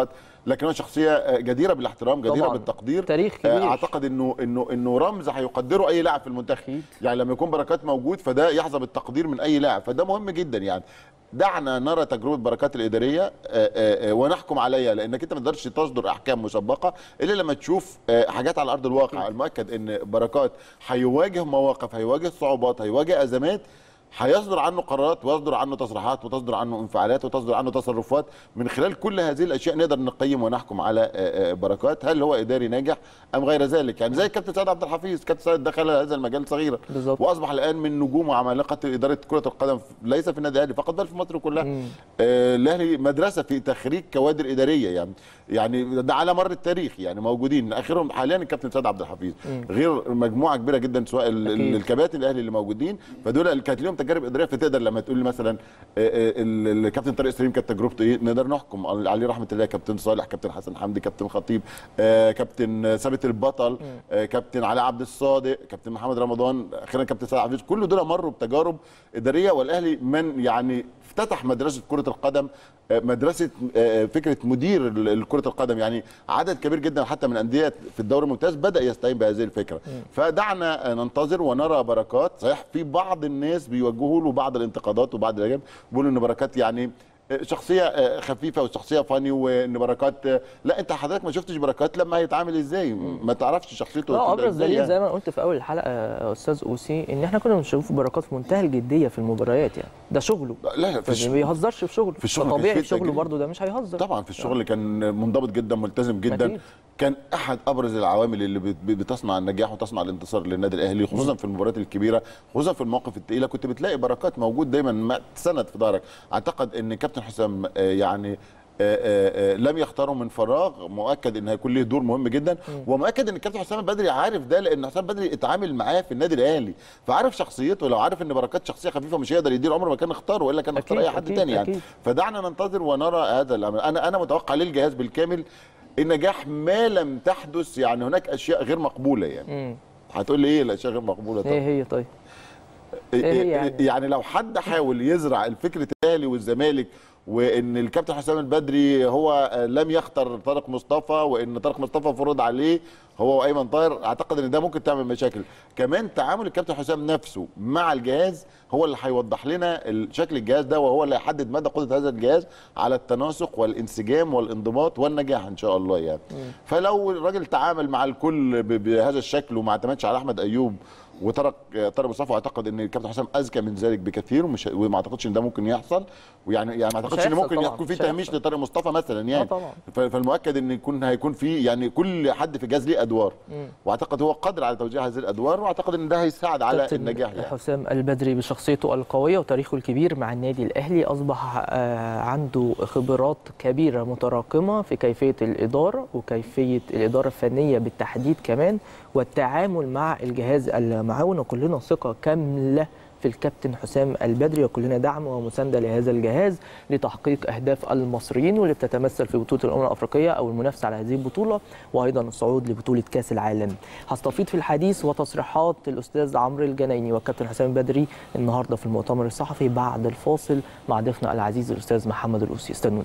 لكن هو شخصيه آه، جديره بالاحترام جديره طبعاً. بالتقدير تاريخ آه، كبير. اعتقد انه انه انه رمز هيقدره اي لاعب في المنتخب أكيد. يعني لما يكون بركات موجود فده يحظى بالتقدير من اي لاعب فده مهم جدا يعني دعنا نرى تجربه بركات الاداريه آه، آه، آه، ونحكم عليها لانك انت ما تقدرش تصدر احكام مسبقه الا لما تشوف آه، حاجات على ارض الواقع المؤكد ان بركات هيواجه مواقف هيواجه صعوبات هيواجه ازمات هيصدر عنه قرارات ويصدر عنه تصريحات وتصدر عنه انفعالات وتصدر عنه تصرفات من خلال كل هذه الاشياء نقدر نقيم ونحكم على آه، آه، بركات هل هو اداري ناجح ام غير ذلك يعني زي الكابتن سيد عبد الحفيظ كابتن سيد دخل هذا المجال صغيرا بالظبط. واصبح الان من نجوم وعمالقه اداره كره القدم ليس في النادي الاهلي فقط بل في مصر كلها آه، الاهلي مدرسه في تخريج كوادر اداريه يعني يعني ده على مر التاريخ يعني موجودين اخرهم حاليا الكابتن سيد عبد الحفيظ غير مجموعه كبيره جدا سواء ال- أكيد. الكباتن الاهلي اللي موجودين فدول اللي كانت لهم تجارب اداريه فتقدر لما تقول لي مثلا آه، آه، ال- الكابتن طارق سليم كانت تجربته ايه نقدر نحكم عليه رحمه الله كابتن صالح كابتن حسن حمدي كابتن خطيب آه، كابتن ثابت البطل آه، كابتن علاء عبد الصادق كابتن محمد رمضان اخيرا كابتن سيد حفيظ كل دول مروا بتجارب اداريه والاهلي من يعني افتتح مدرسه كره القدم آه، مدرسه آه، فكره مدير ال- كره القدم يعني عدد كبير جدا حتى من انديه في الدوري الممتاز بدا يستعين بهذه الفكره فدعنا آه، ننتظر ونرى بركات صحيح في بعض الناس بيوجهوا له بعض الانتقادات وبعض الايام بيقولوا ان بركات يعني آه، شخصيه آه، خفيفه وشخصيه فاني وان بركات آه، لا انت حضرتك ما شفتش بركات لما هيتعامل ازاي ما تعرفش شخصيته لا هتبقى ابرز إزاي دليل يعني. زي ما قلت في اول الحلقه يا استاذ اوسي ان احنا كنا بنشوف بركات في منتهى الجديه في المباريات يعني ده شغله لا لا في ما الش- بيهزرش في شغله في الشغل ما طبيعي كانش في فيه شغله تجريب. برضه ده مش هيهزر طبعا في الشغل كان منضبط جدا ملتزم جدا أكيد. كان احد ابرز العوامل اللي بت- بتصنع النجاح وتصنع الانتصار للنادي الاهلي خصوصا في المباريات الكبيره خصوصا في المواقف الثقيله كنت بتلاقي بركات موجود دايما مع- سند في ظهرك اعتقد ان كابتن حسام آه، يعني آه، آه، آه، لم يختاره من فراغ مؤكد ان هيكون له دور مهم جدا ومؤكد ان الكابتن حسام البدري عارف ده لان حسام البدري اتعامل معاه في النادي الاهلي فعارف شخصيته لو عارف ان بركات شخصيه خفيفه مش هيقدر يدير عمره ما كان اختاره والا كان اختار أكيد، اي حد أكيد، تاني يعني أكيد. فدعنا ننتظر ونرى هذا الامر انا انا متوقع للجهاز بالكامل النجاح ما لم تحدث يعني هناك اشياء غير مقبوله يعني مم. هتقول لي ايه الاشياء غير مقبوله ايه هي طيب إيه هي يعني؟ يعني لو حد حاول يزرع الفكره الاهلي والزمالك وان الكابتن حسام البدري هو آه، لم يختار طارق مصطفى وان طارق مصطفى فرض عليه هو وايمن طاهر اعتقد ان ده ممكن تعمل مشاكل كمان تعامل الكابتن حسام نفسه مع الجهاز هو اللي هيوضح لنا ال- شكل الجهاز ده وهو اللي هيحدد مدى قدره هذا الجهاز على التناسق والانسجام والانضباط والنجاح ان شاء الله يعني فلو الراجل تعامل مع الكل ب- بهذا الشكل وما اعتمدش على احمد ايوب وترك طارق مصطفى اعتقد ان الكابتن حسام اذكى من ذلك بكثير ومش وما اعتقدش ان ده ممكن يحصل ويعني يعني ما اعتقدش ان هيحصل ممكن طبعاً، يكون في مش تهميش هيحصل. لطارق مصطفى مثلا آه يعني طبعاً. ف- فالمؤكد ان يكون هيكون في يعني كل حد في الجهاز ليه ادوار واعتقد هو قادر على توزيع هذه الادوار واعتقد ان ده هيساعد على كابتن النجاح يعني حسام البدري بشخصيته القوية وتاريخه الكبير مع النادي الأهلي أصبح آه، عنده خبرات كبيرة متراكمة في كيفية الإدارة وكيفية الإدارة الفنية بالتحديد كمان والتعامل مع الجهاز المعاون وكلنا ثقة كاملة في الكابتن حسام البدري وكلنا دعم ومساندة لهذا الجهاز لتحقيق أهداف المصريين واللي بتتمثل في بطولة الأمم الأفريقية أو المنافسة على هذه البطولة وأيضا الصعود لبطولة كأس العالم هستفيض في الحديث وتصريحات الأستاذ عمرو الجنايني والكابتن حسام البدري النهاردة في المؤتمر الصحفي بعد الفاصل مع ضيفنا العزيز الأستاذ محمد الأوسي استنونا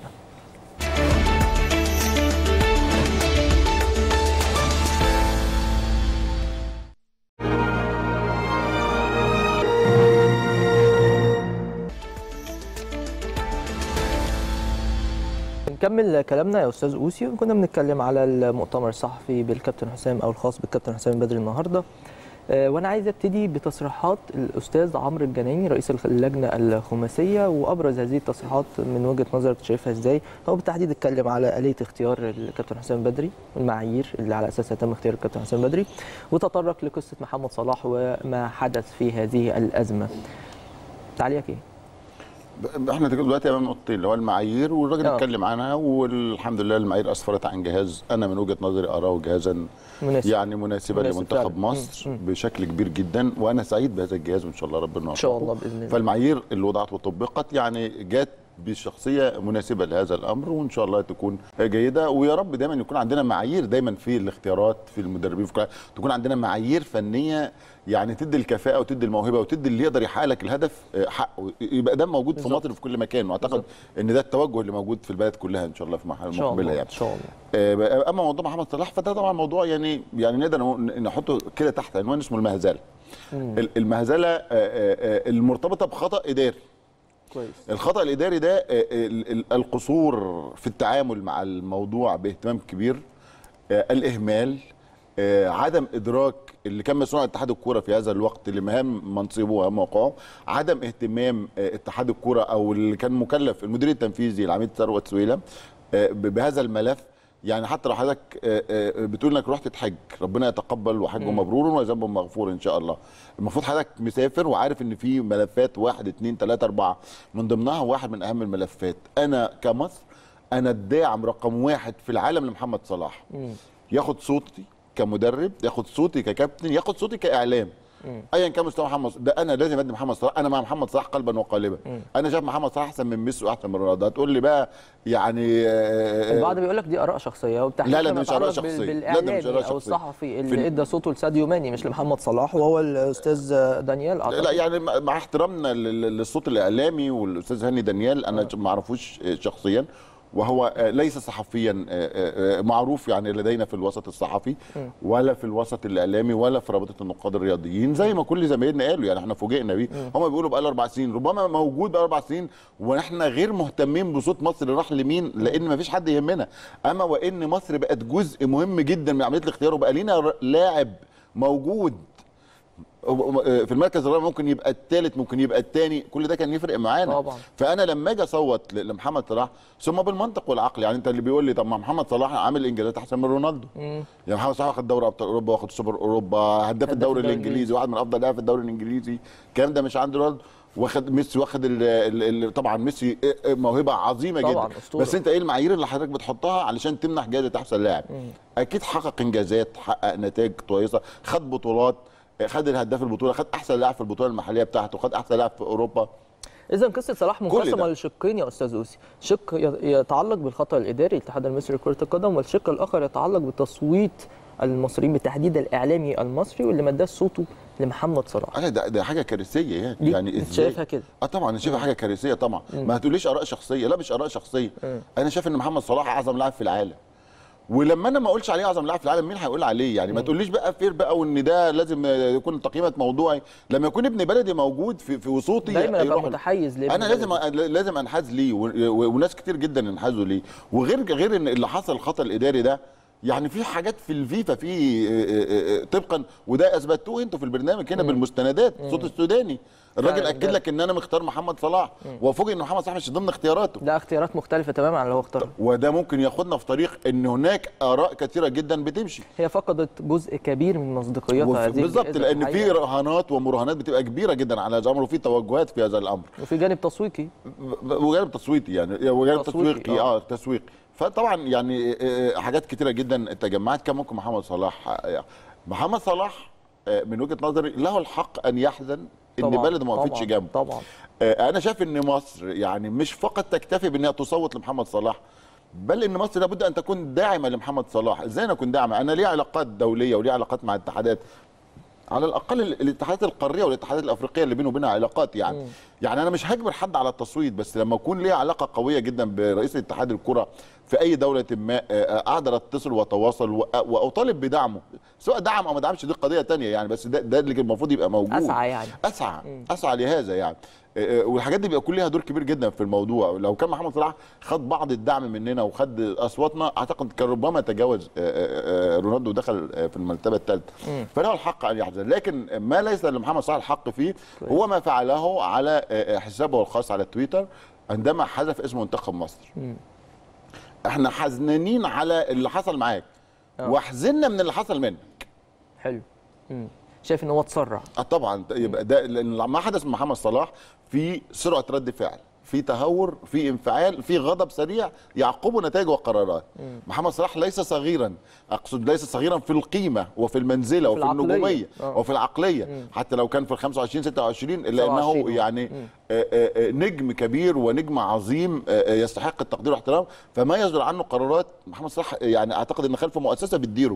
نكمل كلامنا يا استاذ اوسي كنا بنتكلم على المؤتمر الصحفي بالكابتن حسام او الخاص بالكابتن حسام البدري النهارده آه، وانا عايز ابتدي بتصريحات الاستاذ عمرو الجنايني رئيس اللجنه الخماسيه وابرز هذه التصريحات من وجهه نظرك شايفها ازاي هو بالتحديد اتكلم على اليه اختيار الكابتن حسام البدري والمعايير اللي على اساسها تم اختيار الكابتن حسام البدري وتطرق لقصه محمد صلاح وما حدث في هذه الازمه تعليقك ايه ب- احنا دلوقتي امام نقطتين اللي هو المعايير والراجل آه. اتكلم عنها والحمد لله المعايير اسفرت عن جهاز انا من وجهه نظري اراه جهازا مناسب يعني مناسبا مناسب لمنتخب فعلا. مصر مم. بشكل كبير جدا وانا سعيد بهذا الجهاز وان شاء الله ربنا ان شاء يوفقه. الله باذن الله فالمعايير اللي وضعت وطبقت يعني جات بشخصيه مناسبه لهذا الامر وان شاء الله تكون جيده ويا رب دايما يكون عندنا معايير دايما في الاختيارات في المدربين في كل تكون عندنا معايير فنيه يعني تدي الكفاءه وتدي الموهبه وتدي اللي يقدر يحقق لك الهدف آه، حقه يبقى ده موجود في مصر في كل مكان واعتقد بالظبط. ان ده التوجه اللي موجود في البلد كلها ان شاء الله في المرحله ان شاء المقبله الله يعني ان شاء الله آه، اما موضوع محمد صلاح فده طبعا موضوع يعني يعني نقدر نقول- نحطه كده تحت عنوان اسمه المهزله ال- المهزله آه، آه، آه، المرتبطه بخطا اداري كويس الخطا الاداري ده آه، ال- ال- القصور في التعامل مع الموضوع باهتمام كبير آه، الاهمال آه، عدم ادراك اللي كان مسؤول عن اتحاد الكوره في هذا الوقت لمهام منصبه ومهام موقعه عدم اهتمام آه، اتحاد الكوره او اللي كان مكلف المدير التنفيذي العميد ثروت سويلم آه، ب- بهذا الملف يعني حتى لو حضرتك آه، آه، بتقول انك رحت تحج ربنا يتقبل وحج مبرور وذنب مغفور ان شاء الله المفروض حضرتك مسافر وعارف ان في ملفات واحد اتنين تلاته اربعه من ضمنها واحد من اهم الملفات انا كمصر انا الداعم رقم واحد في العالم لمحمد صلاح ياخد صوتي كمدرب ياخد صوتي ككابتن ياخد صوتي كاعلام ايا كان مستوى محمد صلاح ده انا لازم ادي محمد صلاح انا مع محمد صلاح قلبا وقالبا انا شايف محمد صلاح احسن من ميسي واحسن من رونالدو هتقول لي بقى يعني آه، البعض بيقول لك دي اراء شخصيه وبتحديد لا، لا، لما دي مش آراء يتعلق بال- شخصية. لا، ده مش آراء بالاعلامي او شخصية. الصحفي في اللي ال- ادى صوته لساديو ماني مش لمحمد صلاح وهو الاستاذ دانيال لا أعتقد. يعني مع مع احترامنا لل- للصوت الاعلامي والاستاذ هاني دانيال انا ما اعرفوش شخصيا وهو آه، ليس صحفيا آه، آه، معروف يعني لدينا في الوسط الصحفي ولا في الوسط الاعلامي ولا في رابطه النقاد الرياضيين زي ما كل زمايلنا قالوا يعني احنا فوجئنا بيه هم بيقولوا بقى له اربع سنين ربما موجود بقى اربع سنين واحنا غير مهتمين بصوت مصر راح لمين لان ما فيش حد يهمنا اما وان مصر بقت جزء مهم جدا من عمليه الاختيار وبقى لينا ر- لاعب موجود في المركز الرابع ممكن يبقى الثالث ممكن يبقى الثاني كل ده كان يفرق معانا طبعا. فانا لما اجي اصوت ل- لمحمد صلاح ثم بالمنطق والعقل يعني انت اللي بيقول لي طب ما محمد صلاح عامل انجازات احسن من رونالدو يعني محمد صلاح واخد دوري ابطال اوروبا واخد سوبر اوروبا هداف الدوري الدوري الانجليزي واحد من افضل لاعب في الدوري الانجليزي الكلام ده مش عند رونالدو واخد ميسي واخد ال ال ال طبعا ميسي موهبه عظيمه طبعا، جدا أسطورة. بس انت ايه المعايير اللي حضرتك بتحطها علشان تمنح جائزه احسن لاعب اكيد حقق انجازات حقق نتائج كويسه خد بطولات خد الهداف البطوله خد احسن لاعب في البطوله المحليه بتاعته خد احسن لاعب في اوروبا اذا قصه صلاح كل منقسمه ده. لشقين يا استاذ اوسي شق ي- يتعلق بالخطا الاداري الاتحاد المصري لكره القدم والشق الاخر يتعلق بتصويت المصريين بالتحديد الاعلامي المصري واللي ما اداش صوته لمحمد صلاح انا ده, ده حاجه كارثيه يعني دي يعني أنت ازاي شايفها كده؟ اه طبعا انا شايفها حاجه كارثيه طبعا ما هتقوليش اراء شخصيه لا مش اراء شخصيه انا شايف ان محمد صلاح اعظم لاعب في العالم ولما انا ما اقولش عليه اعظم لاعب في العالم مين هيقول عليه يعني ما تقوليش بقى فير بقى وان ده لازم يكون تقييمك موضوعي لما يكون ابن بلدي موجود في في وسطي دايما ابقى يروح- متحيز لابن انا لازم لازم انحاز ليه و- و- وناس كتير جدا ينحازوا ليه وغير غير ان اللي حصل الخطا الاداري ده يعني في حاجات في الفيفا في آه، آه، آه، طبقا وده اثبتوه انتوا في البرنامج هنا بالمستندات الصوت السوداني الراجل فعلا اكد ده- لك ان انا مختار محمد صلاح وفوجئ ان محمد صلاح مش ضمن اختياراته ده اختيارات مختلفه تماما عن اللي هو اختارها وده ممكن ياخدنا في طريق ان هناك اراء كثيره جدا بتمشي هي فقدت جزء كبير من مصداقيتها وف- هذه بالظبط الجائزة لان في الحقيقة. رهانات ومراهنات بتبقى كبيره جدا على هذا الامر وفي توجهات في هذا الامر وفي جانب تسويقي وجانب تصويتي يعني وجانب تسويقي، تسويقي آه. اه تسويقي فطبعا يعني آه، حاجات كتيره جدا تجمعت كان ممكن محمد صلاح آه، محمد صلاح آه، من وجهه نظري له الحق ان يحزن ان طبعاً، بلده ما وقفتش طبعاً، جنبه طبعا آه، انا شايف ان مصر يعني مش فقط تكتفي بانها تصوت لمحمد صلاح بل ان مصر لابد ان تكون داعمه لمحمد صلاح ازاي انا اكون داعمه انا ليه علاقات دوليه وليه علاقات مع اتحادات على الاقل ال- الاتحادات القاريه والاتحادات الافريقيه اللي بينه وبينها علاقات يعني يعني انا مش هجبر حد على التصويت بس لما اكون ليه علاقه قويه جدا برئيس اتحاد الكره في اي دوله ما آه، آه، اقدر اتصل واتواصل وأ- واطالب بدعمه سواء دعم او ما دعمش دي قضيه تانية يعني بس ده ده اللي المفروض يبقى موجود اسعى يعني اسعى اسعى لهذا يعني آه، آه، والحاجات دي بيبقى كل ليها دور كبير جدا في الموضوع لو كان محمد صلاح خد بعض الدعم مننا وخد اصواتنا اعتقد كان ربما تجاوز آه، آه، آه، رونالدو ودخل آه، في المرتبه الثالثه فله الحق ان يحزن لكن ما ليس لمحمد صلاح الحق فيه هو ما فعله على آه، آه، حسابه الخاص على تويتر عندما حذف اسم منتخب مصر احنا حزنانين على اللي حصل معاك آه. واحزننا من اللي حصل منك حلو مم. شايف ان هو اتسرع اه طبعا يبقى ده لان ما حدث من محمد صلاح في سرعه رد فعل في تهور في انفعال في غضب سريع يعقبه نتائج وقرارات محمد صلاح ليس صغيرا اقصد ليس صغيرا في القيمه وفي المنزله وفي وفي العقلية. النجوميه آه. وفي العقليه حتى لو كان في ال 25 26 الا 27 انه يعني آه، آه، آه، نجم كبير ونجم عظيم آه، آه، يستحق التقدير والاحترام فما يصدر عنه قرارات محمد صلاح يعني اعتقد ان خلفه مؤسسه بتديره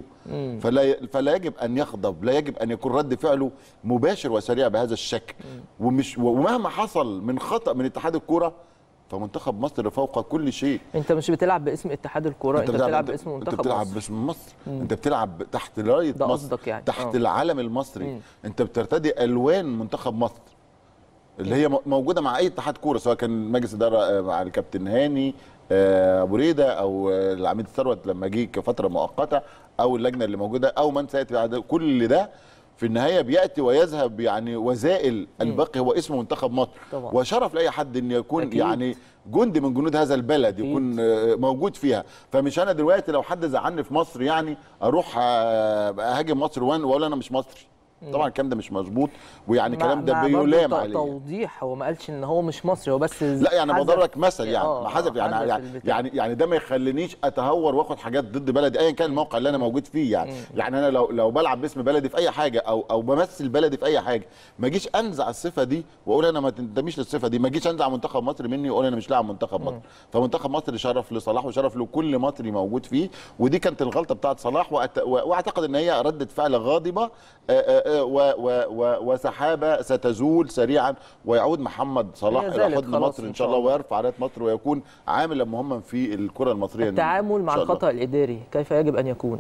فلا فلا يجب ان يغضب لا يجب ان يكون رد فعله مباشر وسريع بهذا الشكل ومش ومهما حصل من خطا من اتحاد الكوره فمنتخب مصر فوق كل شيء انت مش بتلعب باسم اتحاد الكوره انت, بتلعب باسم انت منتخب بتلعب مصر. باسم مصر انت بتلعب تحت رايه ده مصر قصدك يعني. تحت آه. العلم المصري مم. انت بترتدي الوان منتخب مصر اللي هي م- موجوده مع اي اتحاد كوره سواء كان مجلس اداره آه، مع الكابتن هاني آه، ابو ريده او آه، العميد ثروت لما جه كفتره مؤقته او اللجنه اللي موجوده او من سياتي بعد كل ده في النهايه بياتي ويذهب يعني وزائل الباقي هو اسم منتخب مصر طبعا. وشرف لاي حد ان يكون أكيد. يعني جندي من جنود هذا البلد أكيد. يكون آه، موجود فيها فمش انا دلوقتي لو حد زعلني في مصر يعني اروح آه، اهاجم مصر وان واقول انا مش مصري طبعا الكلام ده مش مظبوط ويعني مع- الكلام ده مع برضه بيلام ت- عليه توضيح هو ما قالش ان هو مش مصري هو بس لا يعني حذف- بضربك مثل يعني آه، ما حذف آه، يعني حذف يعني, البتاع. يعني يعني ده ما يخلينيش اتهور واخد حاجات ضد بلدي ايا كان الموقع اللي انا موجود فيه يعني يعني انا لو لو بلعب باسم بلدي في اي حاجه او او بمثل بلدي في اي حاجه ما اجيش انزع الصفه دي واقول انا ما تنتميش للصفه دي ما اجيش انزع منتخب مصر مني واقول انا مش لاعب منتخب مصر فمنتخب مصر شرف لصلاح وشرف لكل مصري موجود فيه ودي كانت الغلطه بتاعت صلاح وأت- و- واعتقد ان هي رده فعل غاضبه آه، آه، آه، و- و- و- وسحابه ستزول سريعا ويعود محمد صلاح هي الى زالت حضن خلاص مصر إن ان شاء شاء الله الله. ويرفع رايه مصر ويكون عاملا مهما في الكره المصريه التعامل إن مع شاء الله. الخطا الاداري كيف يجب ان يكون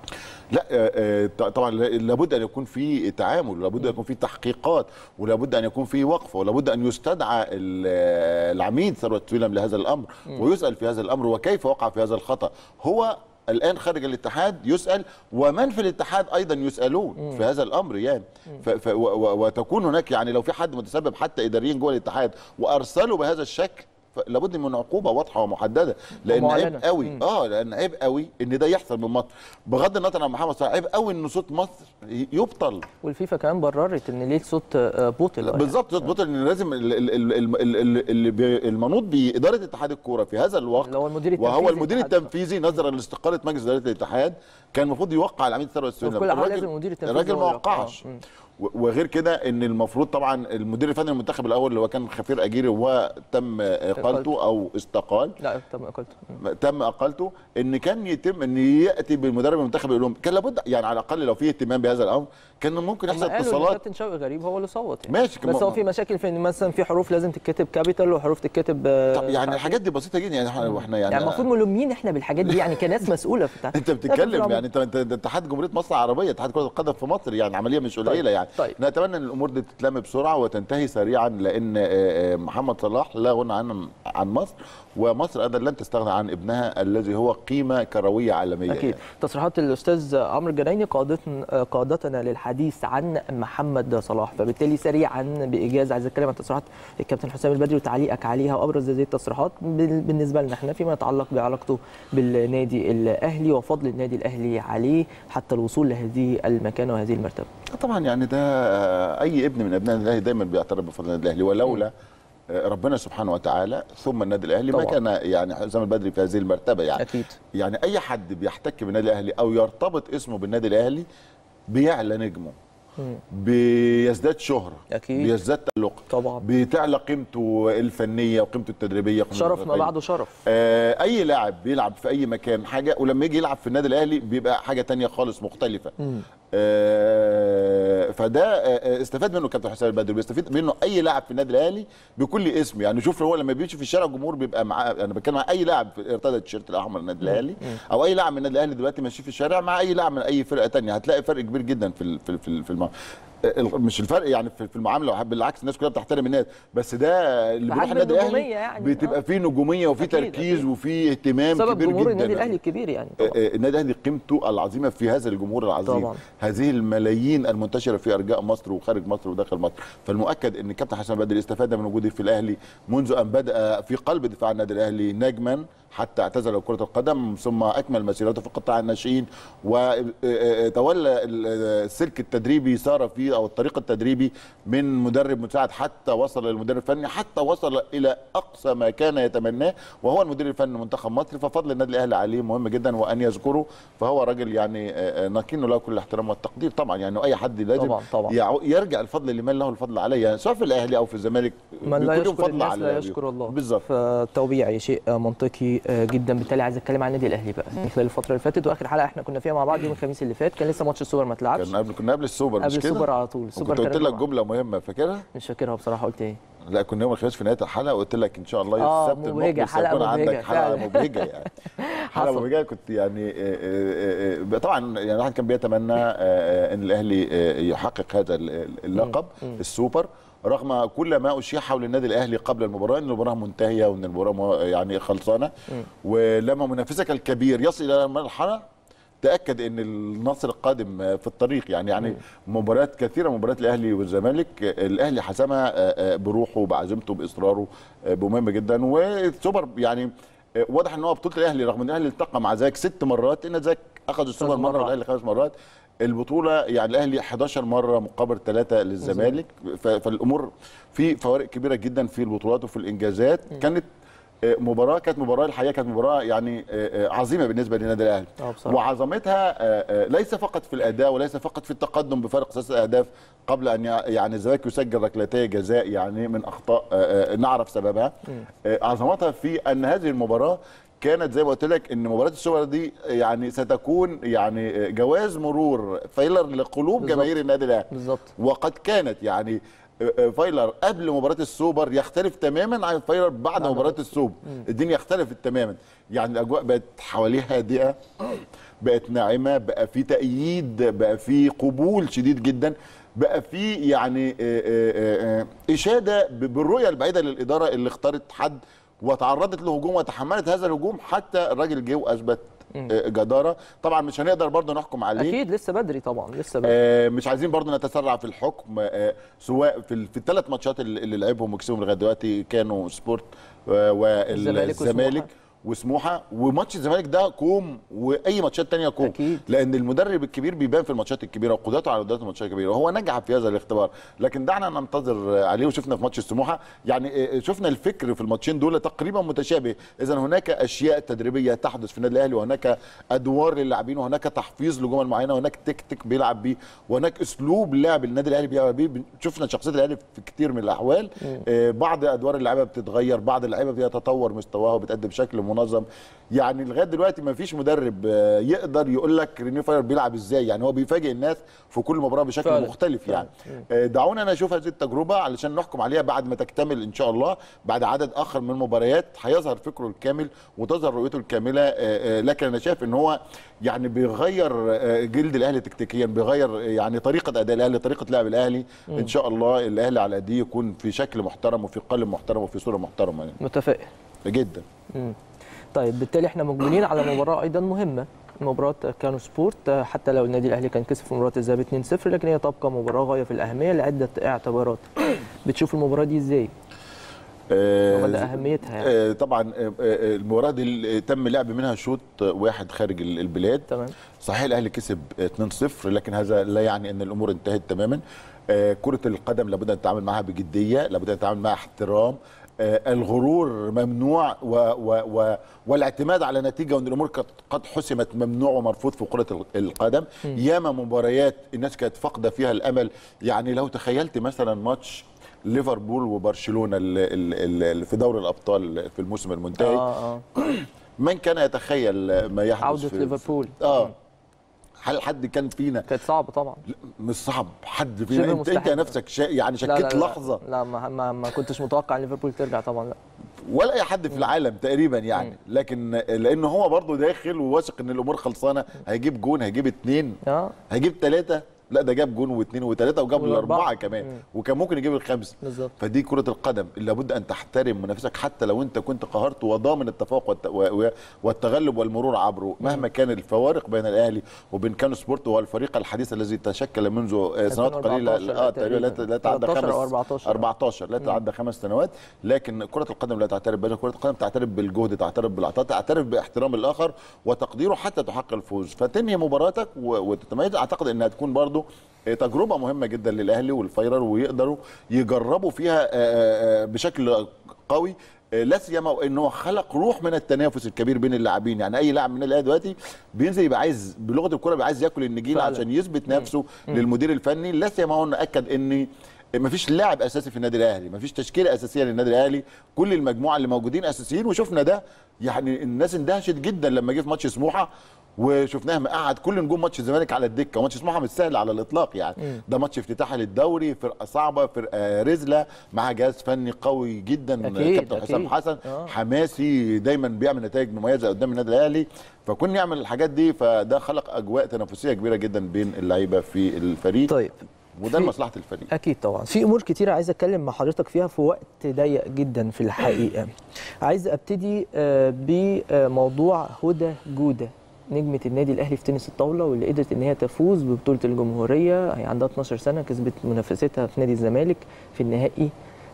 لا آه، آه، ط- طبعا لابد ان يكون في تعامل ولابد ان يكون في تحقيقات ولابد ان يكون في وقفه ولابد ان يستدعى ال- آه، العميد ثروت سويلم لهذا الامر ويسال في هذا الامر وكيف وقع في هذا الخطا هو الان خارج الاتحاد يسال ومن في الاتحاد ايضا يسالون في هذا الامر يعني ف ف و و وتكون هناك يعني لو في حد متسبب حتى اداريا جوه الاتحاد وارسله بهذا الشكل لابد من عقوبه واضحه ومحدده لان عيب ومعلنة. قوي مم. اه لان عيب قوي ان ده يحصل من مصر بغض النظر عن محمد صلاح عيب قوي ان صوت مصر ي- يبطل والفيفا كمان بررت ان ليه صوت آه، بوتل يعني. بالظبط صوت بطل ان لازم ال- ال- ال- ال- ال- ال- اللي بي- المنوط باداره اتحاد الكوره في هذا الوقت اللي هو المدير وهو التنفيذي المدير للاتحاد. التنفيذي نظرا لاستقاله مجلس اداره الاتحاد كان المفروض يوقع العميد ثروت السويلم كل أحوال الراجل- لازم المدير التنفيذي الراجل هو ما اللي يوقعه. وقعش مم. و- وغير كده ان المفروض طبعا المدير الفني للمنتخب الاول اللي هو كان خفير اجيري وتم اقالته او استقال لا تم اقلته مم. تم اقالته ان كان يتم ان ياتي بالمدرب المنتخب يقول لهم كان لابد يعني على الاقل لو في اهتمام بهذا الامر كان ممكن هم يحصل قالوا ان اتصالات كابتن شوقي غريب هو اللي صوت يعني. ماشي، كان بس م- هو في مشاكل في ان مثلا في حروف لازم تتكتب كابيتال وحروف تتكتب آه، طب مش يعني عارف الحاجات دي بسيطه جدا يعني احنا واحنا يعني, يعني المفروض ملومين احنا بالحاجات دي يعني كناس مسؤوله في التعامل. انت بتتكلم يعني انت انت انت اتحاد جمهوريه مصر العربيه اتحاد كره القدم في مصر يعني عمليه مش قليله طيب، يعني طيب. نتمنى ان الامور دي تتلم بسرعه وتنتهي سريعا لان آه، آه، محمد صلاح لا غنى عن عن مصر ومصر ايضا لن تستغنى عن ابنها الذي هو قيمه كرويه عالميه اكيد يعني. تصريحات الاستاذ عمرو الجنايني قادتنا قادتنا للحديث عن محمد صلاح فبالتالي سريعا بايجاز عايز اتكلم عن تصريحات الكابتن حسام البدري وتعليقك عليها وابرز هذه التصريحات بال- بالنسبه لنا احنا فيما يتعلق بعلاقته بالنادي الاهلي وفضل النادي الاهلي عليه حتى الوصول لهذه المكانه وهذه المرتبه طبعا يعني ده آه، اي ابن من ابناء الاهلي دايما بيعترف بفضل النادي الاهلي ولولا آه، ربنا سبحانه وتعالى ثم النادي الاهلي ما طبعا. كان يعني حسام البدري في هذه المرتبه يعني اكيد يعني اي حد بيحتك بالنادي الاهلي او يرتبط اسمه بالنادي الاهلي بيعلى نجمه مم. بيزداد شهره أكيد. بيزداد تألق طبعا بتعلى قيمته الفنيه وقيمته التدريبيه وقيمته شرف ما التدريبية. بعده شرف آه اي لاعب بيلعب في اي مكان حاجه ولما يجي يلعب في النادي الاهلي بيبقى حاجه تانية خالص مختلفه مم. آه فده آه استفاد منه كابتن حسام البدري بيستفيد منه اي لاعب في النادي الاهلي بكل اسم يعني شوف هو لما بيمشي في الشارع الجمهور بيبقى معاه انا بتكلم عن اي لاعب في- ارتدى التيشيرت الاحمر النادي الاهلي او اي لاعب من النادي الاهلي دلوقتي ماشي في الشارع مع اي لاعب من اي فرقه تانية هتلاقي فرق كبير جدا في ال- في ال- في ال- في الم... ال- مش الفرق يعني في في المعامله بالعكس الناس كلها بتحترم الناس بس ده اللي في بيروح حجم النادي النجومية الاهلي يعني، بتبقى آه. فيه نجوميه وفيه أكيد، تركيز أكيد. وفيه اهتمام سبب كبير جمهور جدا النادي الاهلي الكبير يعني طبعا. آه، النادي الاهلي قيمته العظيمه في هذا الجمهور العظيم طبعاً. هذه الملايين المنتشره في ارجاء مصر وخارج مصر وداخل مصر فالمؤكد ان كابتن حسن بدري استفاد من وجوده في الاهلي منذ ان بدا في قلب دفاع النادي الاهلي نجما حتى اعتزل كره القدم ثم اكمل مسيرته في قطاع الناشئين وتولى السلك التدريبي سار فيه او الطريق التدريبي من مدرب مساعد حتى وصل للمدير الفني حتى وصل الى اقصى ما كان يتمناه وهو المدير الفني لمنتخب مصر ففضل النادي الاهلي عليه مهم جدا وان يذكره فهو راجل يعني آه، آه، نكين له كل الاحترام والتقدير طبعا يعني اي حد لازم طبعاً، طبعاً. يعو- يرجع الفضل لمن له الفضل عليه يعني سواء في الاهلي او في الزمالك من لا بيكون لهم يشكر الناس لا على- يشكر الله بالظبط فطبيعي شيء منطقي جدا بالتالي عايز اتكلم عن النادي الاهلي بقى من خلال الفتره اللي فاتت واخر حلقه احنا كنا فيها مع بعض يوم الخميس اللي فات كان لسه ماتش السوبر ما اتلعبش كان قبل كنا قبل السوبر قبل مش كده السوبر على طول السوبر كنت قلت كان لك الجمعة. جمله مهمه فاكرها مش فاكرها بصراحه قلت ايه لا كنا يوم الخميس في نهايه الحلقه قلت لك ان شاء الله يوم آه، السبت مبهجة، المقبل حلقة سيكون مبهجة عندك حلقه فعلا. مبهجه يعني حلقه حصل. مبهجه كنت يعني آه، آه، آه، طبعا يعني الواحد كان بيتمنى آه، آه، ان الاهلي آه، يحقق هذا ال- اللقب السوبر رغم كل ما اشيع حول النادي الاهلي قبل المباراه ان المباراه منتهيه وان المباراه مو- يعني خلصانه ولما منافسك الكبير يصل الى المرحله تاكد ان النصر القادم في الطريق يعني يعني مباريات كثيره مباريات الاهلي والزمالك الاهلي حسمها آه، آه، بروحه بعزيمته باصراره آه، بمهم جدا والسوبر يعني آه، واضح ان هو بطوله الاهلي رغم ان الاهلي التقى مع زاك ست مرات ان زاك اخذ السوبر فاز مره مرة. والاهلي خمس مرات البطوله يعني الاهلي 11 مره مقابل ثلاثه للزمالك ف- فالامور في فوارق كبيره جدا في البطولات وفي الانجازات كانت آه، مباراه كانت مباراه الحقيقه كانت مباراه يعني آه، آه، عظيمه بالنسبه للنادي الاهلي اه بصراحه وعظمتها آه، آه، ليس فقط في الاداء وليس فقط في التقدم بفارق ثلاث اهداف قبل ان يع- يعني الزمالك يسجل ركلتي جزاء يعني من اخطاء آه، آه، نعرف سببها آه، عظمتها في ان هذه المباراه كانت زي ما قلت لك ان مباراه السوبر دي يعني ستكون يعني آه، جواز مرور فايلر لقلوب بالظبط. جماهير النادي الاهلي بالظبط وقد كانت يعني آه، آه، فايلر قبل مباراه السوبر يختلف تماما عن فايلر بعد بعد مباراه السوبر الدنيا اختلفت تماما يعني الاجواء بقت حواليها هادئه بقت ناعمه بقى في تأييد بقى في قبول شديد جدا بقى في يعني آه، آه، آه، اشاده ب- بالرؤيه البعيده للاداره اللي اختارت حد وتعرضت لهجوم وتحملت هذا الهجوم حتى الراجل جه واثبت آه، جداره طبعا مش هنقدر برضه نحكم عليه اكيد لسه بدري طبعا لسه بدري آه، مش عايزين برضو نتسرع في الحكم آه، سواء في ال- في الثلاث ماتشات اللي اللي لعبهم وكسبهم لغايه دلوقتي كانوا سبورت آه، الزمالك والزمالك وسموحه وماتش الزمالك ده كوم واي ماتشات تانية كوم أكيد. لان المدرب الكبير بيبان في الماتشات الكبيره وقدراته على قدرات الماتشات الكبيره وهو نجح في هذا الاختبار لكن دعنا ننتظر آه، عليه وشفنا في ماتش السموحه يعني آه، شفنا الفكر في الماتشين دول تقريبا متشابه اذا هناك اشياء تدريبيه تحدث في النادي الاهلي وهناك ادوار للاعبين وهناك تحفيظ لجمل معينه وهناك تكتيك بيلعب بيه وهناك اسلوب لعب النادي الاهلي بيلعب بيه شفنا شخصيه الاهلي في كتير من الاحوال آه، بعض ادوار اللعيبه بتتغير بعض اللعيبه بيتطور مستواها وبتقدم بشكل منظم يعني لغايه دلوقتي ما فيش مدرب آه، يقدر يقول لك ريني فاير بيلعب ازاي يعني هو بيفاجئ الناس في كل مباراه بشكل فعلا. مختلف يعني آه، دعونا نشوف هذه التجربه علشان نحكم عليها بعد ما تكتمل ان شاء الله بعد عدد اخر من المباريات هيظهر فكره الكامل وتظهر رؤيته الكامله آه، آه، لكن انا شايف ان هو يعني بيغير آه، جلد الاهلي تكتيكيا بيغير آه، يعني طريقه اداء الاهلي طريقه لعب الاهلي ان شاء الله الاهلي على قد يكون في شكل محترم وفي قالب محترم وفي صوره محترمه يعني متفائل جدا طيب بالتالي احنا مقبلين على مباراه ايضا مهمه مباراة كانو سبورت حتى لو النادي الاهلي كان كسب في مباراة الذهاب 2-0 لكن هي تبقى مباراة غاية في الاهمية لعدة اعتبارات. بتشوف المباراة دي ازاي؟ آه، ومدى اهميتها يعني؟ آه، طبعا آه، آه، المباراه دي اللي تم لعب منها شوط واحد خارج ال- البلاد تمام صحيح الاهلي كسب 2-0 لكن هذا لا يعني ان الامور انتهت تماما آه، كره القدم لابد ان تتعامل معها بجديه لابد ان تتعامل معها احترام آه، الغرور ممنوع و و و والاعتماد على نتيجه وان الامور قد قد حسمت ممنوع ومرفوض في كره ال- القدم ياما مباريات الناس كانت فاقده فيها الامل يعني لو تخيلت مثلا ماتش ليفربول وبرشلونه ال- ال- ال- في دوري الابطال في الموسم المنتهي اه اه من كان يتخيل ما يحدث عودة في ليفربول اه هل حد كان فينا كانت صعبة طبعا لا، مش صعب حد شبه فينا انت, انت مستحيل. نفسك شا... يعني لا لا شكيت لا لحظه لا ما, ما, ما كنتش متوقع ان ليفربول ترجع طبعا لا ولا اي حد في العالم تقريبا يعني لكن لانه هو برضه داخل وواثق ان الامور خلصانه هيجيب جون هيجيب اتنين اه هيجيب ثلاثه لا ده جاب جون واثنين وثلاثه وجاب والأربعة. الاربعه كمان مم. وكان ممكن يجيب الخمسه بالظبط فدي كرة القدم اللي لابد أن تحترم منافسك حتى لو أنت كنت قهرت وضامن التفوق والت- و- و- والتغلب والمرور عبره مهما كان الفوارق بين الأهلي وبين كانو سبورت والفريق الحديث الذي تشكل منذ آه، سنوات قليلة 2014 اه تقريبا لا ت- لا تعدى 13 أو خمس 14. 14 لا تعدى خمس سنوات لكن كرة القدم لا تعترف بها كرة القدم تعترف بالجهد تعترف بالعطاء تعترف باحترام الآخر وتقديره حتى تحقق الفوز فتنهي مباراتك و- وتتميز أعتقد أنها تكون برضو آه، تجربة مهمة جدا للأهلي والفيرر ويقدروا يجربوا فيها آه، آه، بشكل قوي آه، لا سيما وان هو خلق روح من التنافس الكبير بين اللاعبين يعني اي لاعب من الاهلي دلوقتي بينزل يبقى عايز بلغه الكوره بيبقى عايز ياكل النجيل فعلا. عشان يثبت نفسه للمدير الفني لا سيما هو انه اكد ان مفيش لاعب اساسي في النادي الاهلي مفيش تشكيله اساسيه للنادي الاهلي كل المجموعه اللي موجودين اساسيين وشفنا ده يعني الناس اندهشت جدا لما جه في ماتش سموحه وشفناه مقعد كل نجوم ماتش الزمالك على الدكه وماتش سموحه مش سهل على الاطلاق يعني ده ماتش افتتاحي للدوري فرقه صعبه فرقه رزله مع جهاز فني قوي جدا أكيد، كابتن حسام أكيد. حسن آه. حماسي دايما بيعمل نتائج مميزه قدام النادي الاهلي فكون يعمل الحاجات دي فده خلق اجواء تنافسيه كبيره جدا بين اللعيبه في الفريق طيب وده في- لمصلحه الفريق اكيد طبعا في امور كتيره عايز اتكلم مع حضرتك فيها في وقت ضيق جدا في الحقيقه عايز ابتدي آه، بموضوع هدى جوده نجمة النادي الأهلي في تنس الطاولة واللي قدرت إن هي تفوز ببطولة الجمهورية هي عندها 12 سنة كسبت منافستها في نادي الزمالك في النهائي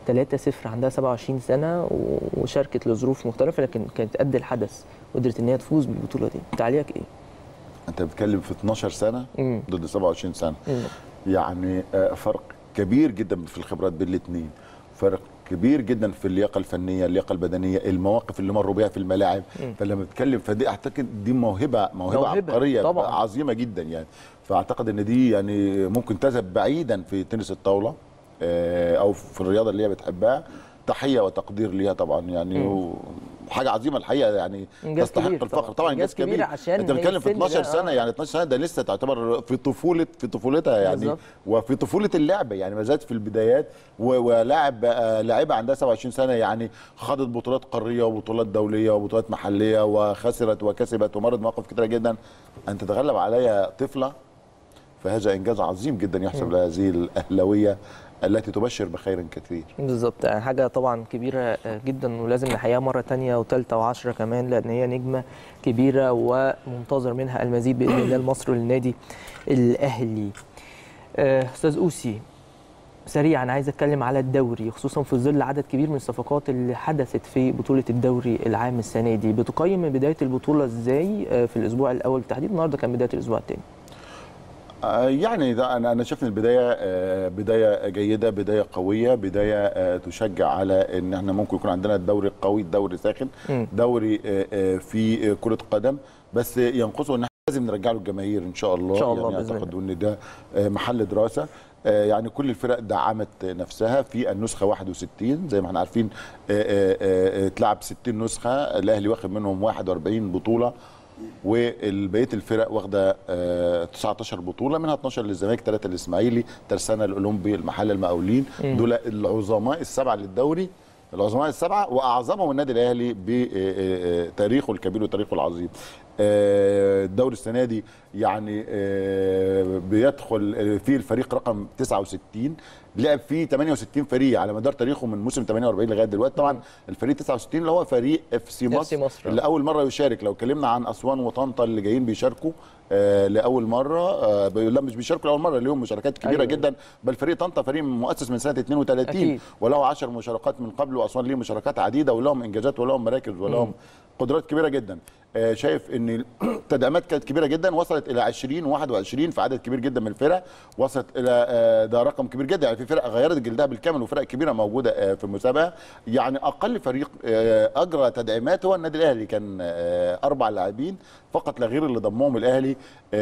3-0 عندها 27 سنة و- وشاركت لظروف مختلفة لكن كانت قد الحدث وقدرت إن هي تفوز بالبطولة دي تعليقك إيه؟ انت بتتكلم في 12 سنه مم. ضد 27 سنه مم. يعني آه، فرق كبير جدا في الخبرات بين الاثنين فرق كبير جدا في اللياقه الفنيه اللياقه البدنيه المواقف اللي مروا بيها في الملاعب مم. فلما بتتكلم فدي اعتقد دي موهبه موهبه, موهبة، عبقريه طبعاً. عظيمه جدا يعني فاعتقد ان دي يعني ممكن تذهب بعيدا في تنس الطاوله آه، او في الرياضه اللي هي بتحبها تحيه وتقدير ليها طبعا يعني و- حاجه عظيمه الحقيقه يعني إنجاز تستحق كبير الفخر طبعاً. طبعا إنجاز انجاز كبير كبير عشان انت هي بتتكلم في السن 12 ده، سنه آه. يعني 12 سنه ده لسه تعتبر في طفوله في طفولتها يعني بالظبط. وفي طفوله اللعبه يعني ما زالت في البدايات و- ولاعب آه، لاعبه عندها 27 سنه يعني خاضت بطولات قاريه وبطولات دوليه وبطولات محليه وخسرت وكسبت ومرت مواقف كتيره جدا ان تتغلب عليها طفله فهذا انجاز عظيم جدا يحسب لهذه الاهلاويه التي تبشر بخير كثير بالظبط يعني حاجة طبعا كبيرة آه، جدا ولازم نحييها مرة تانية وتالتة وعشرة كمان لأن هي نجمة كبيرة ومنتظر منها المزيد بإذن الله لمصر وللنادي الأهلي آه، أستاذ أوسي سريعا عايز اتكلم على الدوري خصوصا في ظل عدد كبير من الصفقات اللي حدثت في بطوله الدوري العام السنه دي بتقيم من بدايه البطوله ازاي آه، في الاسبوع الاول بالتحديد النهارده كان بدايه الاسبوع الثاني آه، يعني ده انا انا شايف ان البدايه آه، بدايه جيده بدايه قويه بدايه آه، تشجع على ان احنا ممكن يكون عندنا الدوري قوي الدوري ساخن مم. دوري آه، آه، في آه، كره قدم بس ينقصه ان احنا لازم نرجع له الجماهير ان شاء الله إن شاء الله يعني بإذن اعتقد ان ده آه، محل دراسه آه، يعني كل الفرق دعمت نفسها في النسخه 61 زي ما احنا عارفين آه، آه، آه، اتلعب 60 نسخه الاهلي واخد منهم 41 بطوله وبقيه الفرق واخده آه، 19 بطوله منها 12 للزمالك 3 للاسماعيلي ترسانه الاولمبي المحله المقاولين دول العظماء السبعه للدوري العظماء السبعه واعظمهم النادي الاهلي بتاريخه الكبير وتاريخه العظيم آه، الدوري السنه دي يعني آه، بيدخل فيه الفريق رقم 69 لعب فيه 68 فريق على مدار تاريخه من موسم 48 لغايه دلوقتي طبعا الفريق 69 اللي هو فريق اف سي FC مصر, مصر. اللي اول مره يشارك لو اتكلمنا عن اسوان وطنطا اللي جايين بيشاركوا آه لاول مره آه بي- لا مش بيشاركوا لاول مره ليهم مشاركات كبيره أيوة. أيوة. جدا بل فريق طنطا فريق مؤسس من سنه 32 أكيد. وله 10 مشاركات من قبل واسوان ليه مشاركات عديده ولهم انجازات ولهم مراكز ولهم قدرات كبيره جدا آه، شايف ان التدعيمات كانت كبيره جدا وصلت الى 20 و21 في عدد كبير جدا من الفرق وصلت الى آه، ده رقم كبير جدا يعني في فرق غيرت جلدها بالكامل وفرق كبيره موجوده آه، في المسابقه يعني اقل فريق آه، اجرى تدعيمات هو النادي الاهلي كان آه، اربع لاعبين فقط لا غير اللي ضمهم الاهلي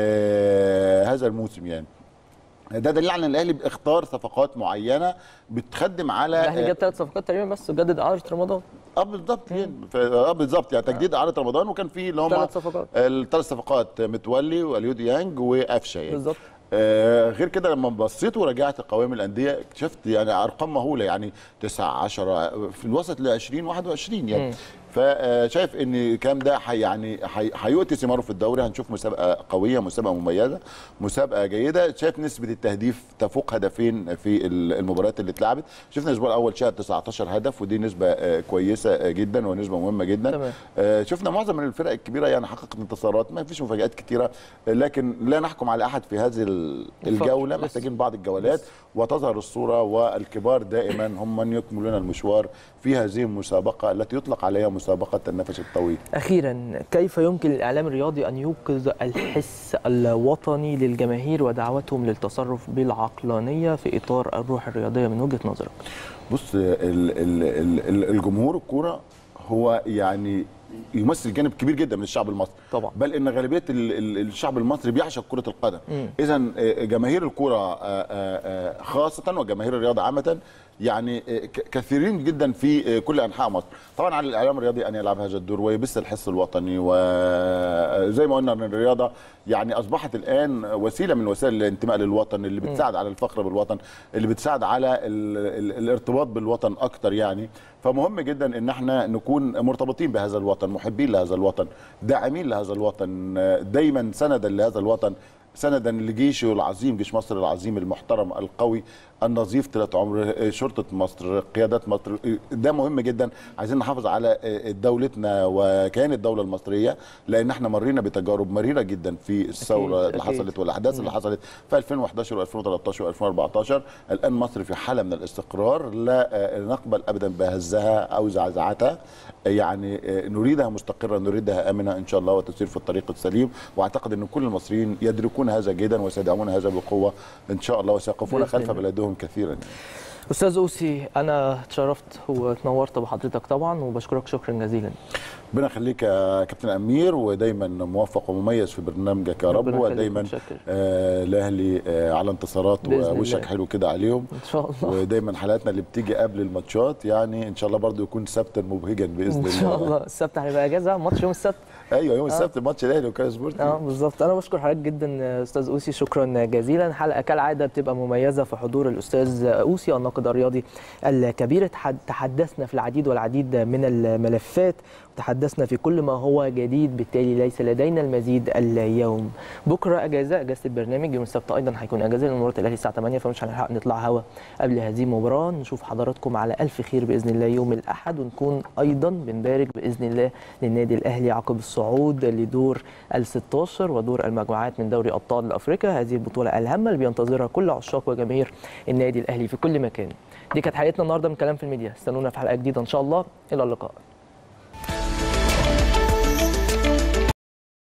آه، هذا الموسم يعني ده دليل على ان الاهلي اختار صفقات معينه بتخدم على الاهلي جاب ثلاث صفقات تقريبا بس جدد اعاره رمضان اه بالظبط يعني ف- اه بالظبط يعني تجديد اعاره رمضان وكان في اللي هم ثلاث صفقات. الثلاث صفقات متولي واليود يانج وقفشه يعني بالظبط. آه غير كده لما بصيت وراجعت قوائم الانديه اكتشفت يعني ارقام مهوله يعني 9 10 في الوسط ل 20 21 يعني فشايف ان الكلام ده حي يعني حي- هيؤتي ثماره في الدوري هنشوف مسابقه قويه مسابقه مميزه مسابقه جيده شايف نسبه التهديف تفوق هدفين في ال- المباريات اللي اتلعبت شفنا الاسبوع الاول شاهد 19 هدف ودي نسبه آه، كويسه آه، جدا ونسبه مهمه جدا تمام. آه، شفنا معظم من الفرق الكبيره يعني حققت انتصارات ما فيش مفاجات كتيره آه، لكن لا نحكم على احد في هذه ال- الجوله لسه. محتاجين بعض الجولات وتظهر الصوره والكبار دائما هم من يكملون المشوار في هذه المسابقه التي يطلق عليها مسابقه النفس الطويل اخيرا كيف يمكن للاعلام الرياضي ان يوقظ الحس الوطني للجماهير ودعوتهم للتصرف بالعقلانيه في اطار الروح الرياضيه من وجهه نظرك بص ال ال ال ال الجمهور الكوره هو يعني يمثل جانب كبير جدا من الشعب المصري طبعا. بل ان غالبيه ال- ال- الشعب المصري بيعشق كره القدم مم. اذا جماهير الكوره آه، آه، آه، خاصه وجماهير الرياضه عامه يعني آه، ك- كثيرين جدا في آه، كل انحاء مصر طبعا على الاعلام الرياضي ان يلعب هذا الدور ويبث الحس الوطني وزي ما قلنا ان الرياضه يعني اصبحت الان وسيله من وسائل الانتماء للوطن اللي بتساعد على الفخر بالوطن اللي بتساعد على ال ال الارتباط بالوطن اكتر يعني فمهم جدا ان احنا نكون مرتبطين بهذا الوطن محبين لهذا الوطن داعمين لهذا الوطن دايما سندا لهذا الوطن سندا لجيشه العظيم جيش مصر العظيم المحترم القوي النظيف طيله عمر شرطه مصر قيادات مصر ده مهم جدا عايزين نحافظ على دولتنا وكيان الدوله المصريه لان احنا مرينا بتجارب مريره جدا في الثوره أكيد، اللي أكيد. حصلت والاحداث اللي حصلت في 2011 و2013 و2014 الان مصر في حاله من الاستقرار لا آه، نقبل ابدا بهزها او زعزعتها يعني آه، نريدها مستقره نريدها امنه ان شاء الله وتسير في الطريق السليم واعتقد ان كل المصريين يدركون هذا جيدا وسيدعمون هذا بقوه ان شاء الله وسيقفون بإذن خلف الله. بلادهم كثيرا يعني. استاذ اوسي انا اتشرفت واتنورت بحضرتك طبعا وبشكرك شكرا جزيلا ربنا يخليك يا كابتن امير ودايما موفق ومميز في برنامجك يا رب ربنا يخليك، ودايما متشكر. آه الاهلي آه على انتصارات بإذن ووشك الله. حلو كده عليهم ان شاء الله ودايما حلقاتنا اللي بتيجي قبل الماتشات يعني ان شاء الله برضو يكون سبتا مبهجا باذن ان الله شاء الله السبت هيبقى اجازه ماتش يوم السبت ايوه يوم السبت ماتش الاهلي وكاس سبورت اه بالظبط انا بشكر حضرتك جدا استاذ اوسي شكرا جزيلا حلقه كالعاده بتبقى مميزه في حضور الاستاذ اوسي الناقد الرياضي الكبير تحد- تحدثنا في العديد والعديد من الملفات وتحدثنا في كل ما هو جديد بالتالي ليس لدينا المزيد اليوم بكره اجازه اجازه البرنامج يوم السبت ايضا هيكون اجازه لان مباراه الاهلي الساعه 8 فمش هنلحق نطلع هوا قبل هذه المباراه نشوف حضراتكم على الف خير باذن الله يوم الاحد ونكون ايضا بنبارك باذن الله للنادي الاهلي عقب الصعود لدور ال 16 ودور المجموعات من دوري ابطال افريقيا هذه البطوله الهامه اللي بينتظرها كل عشاق وجماهير النادي الاهلي في كل مكان دي كانت حلقتنا النهارده من كلام في الميديا استنونا في حلقه جديده ان شاء الله الى اللقاء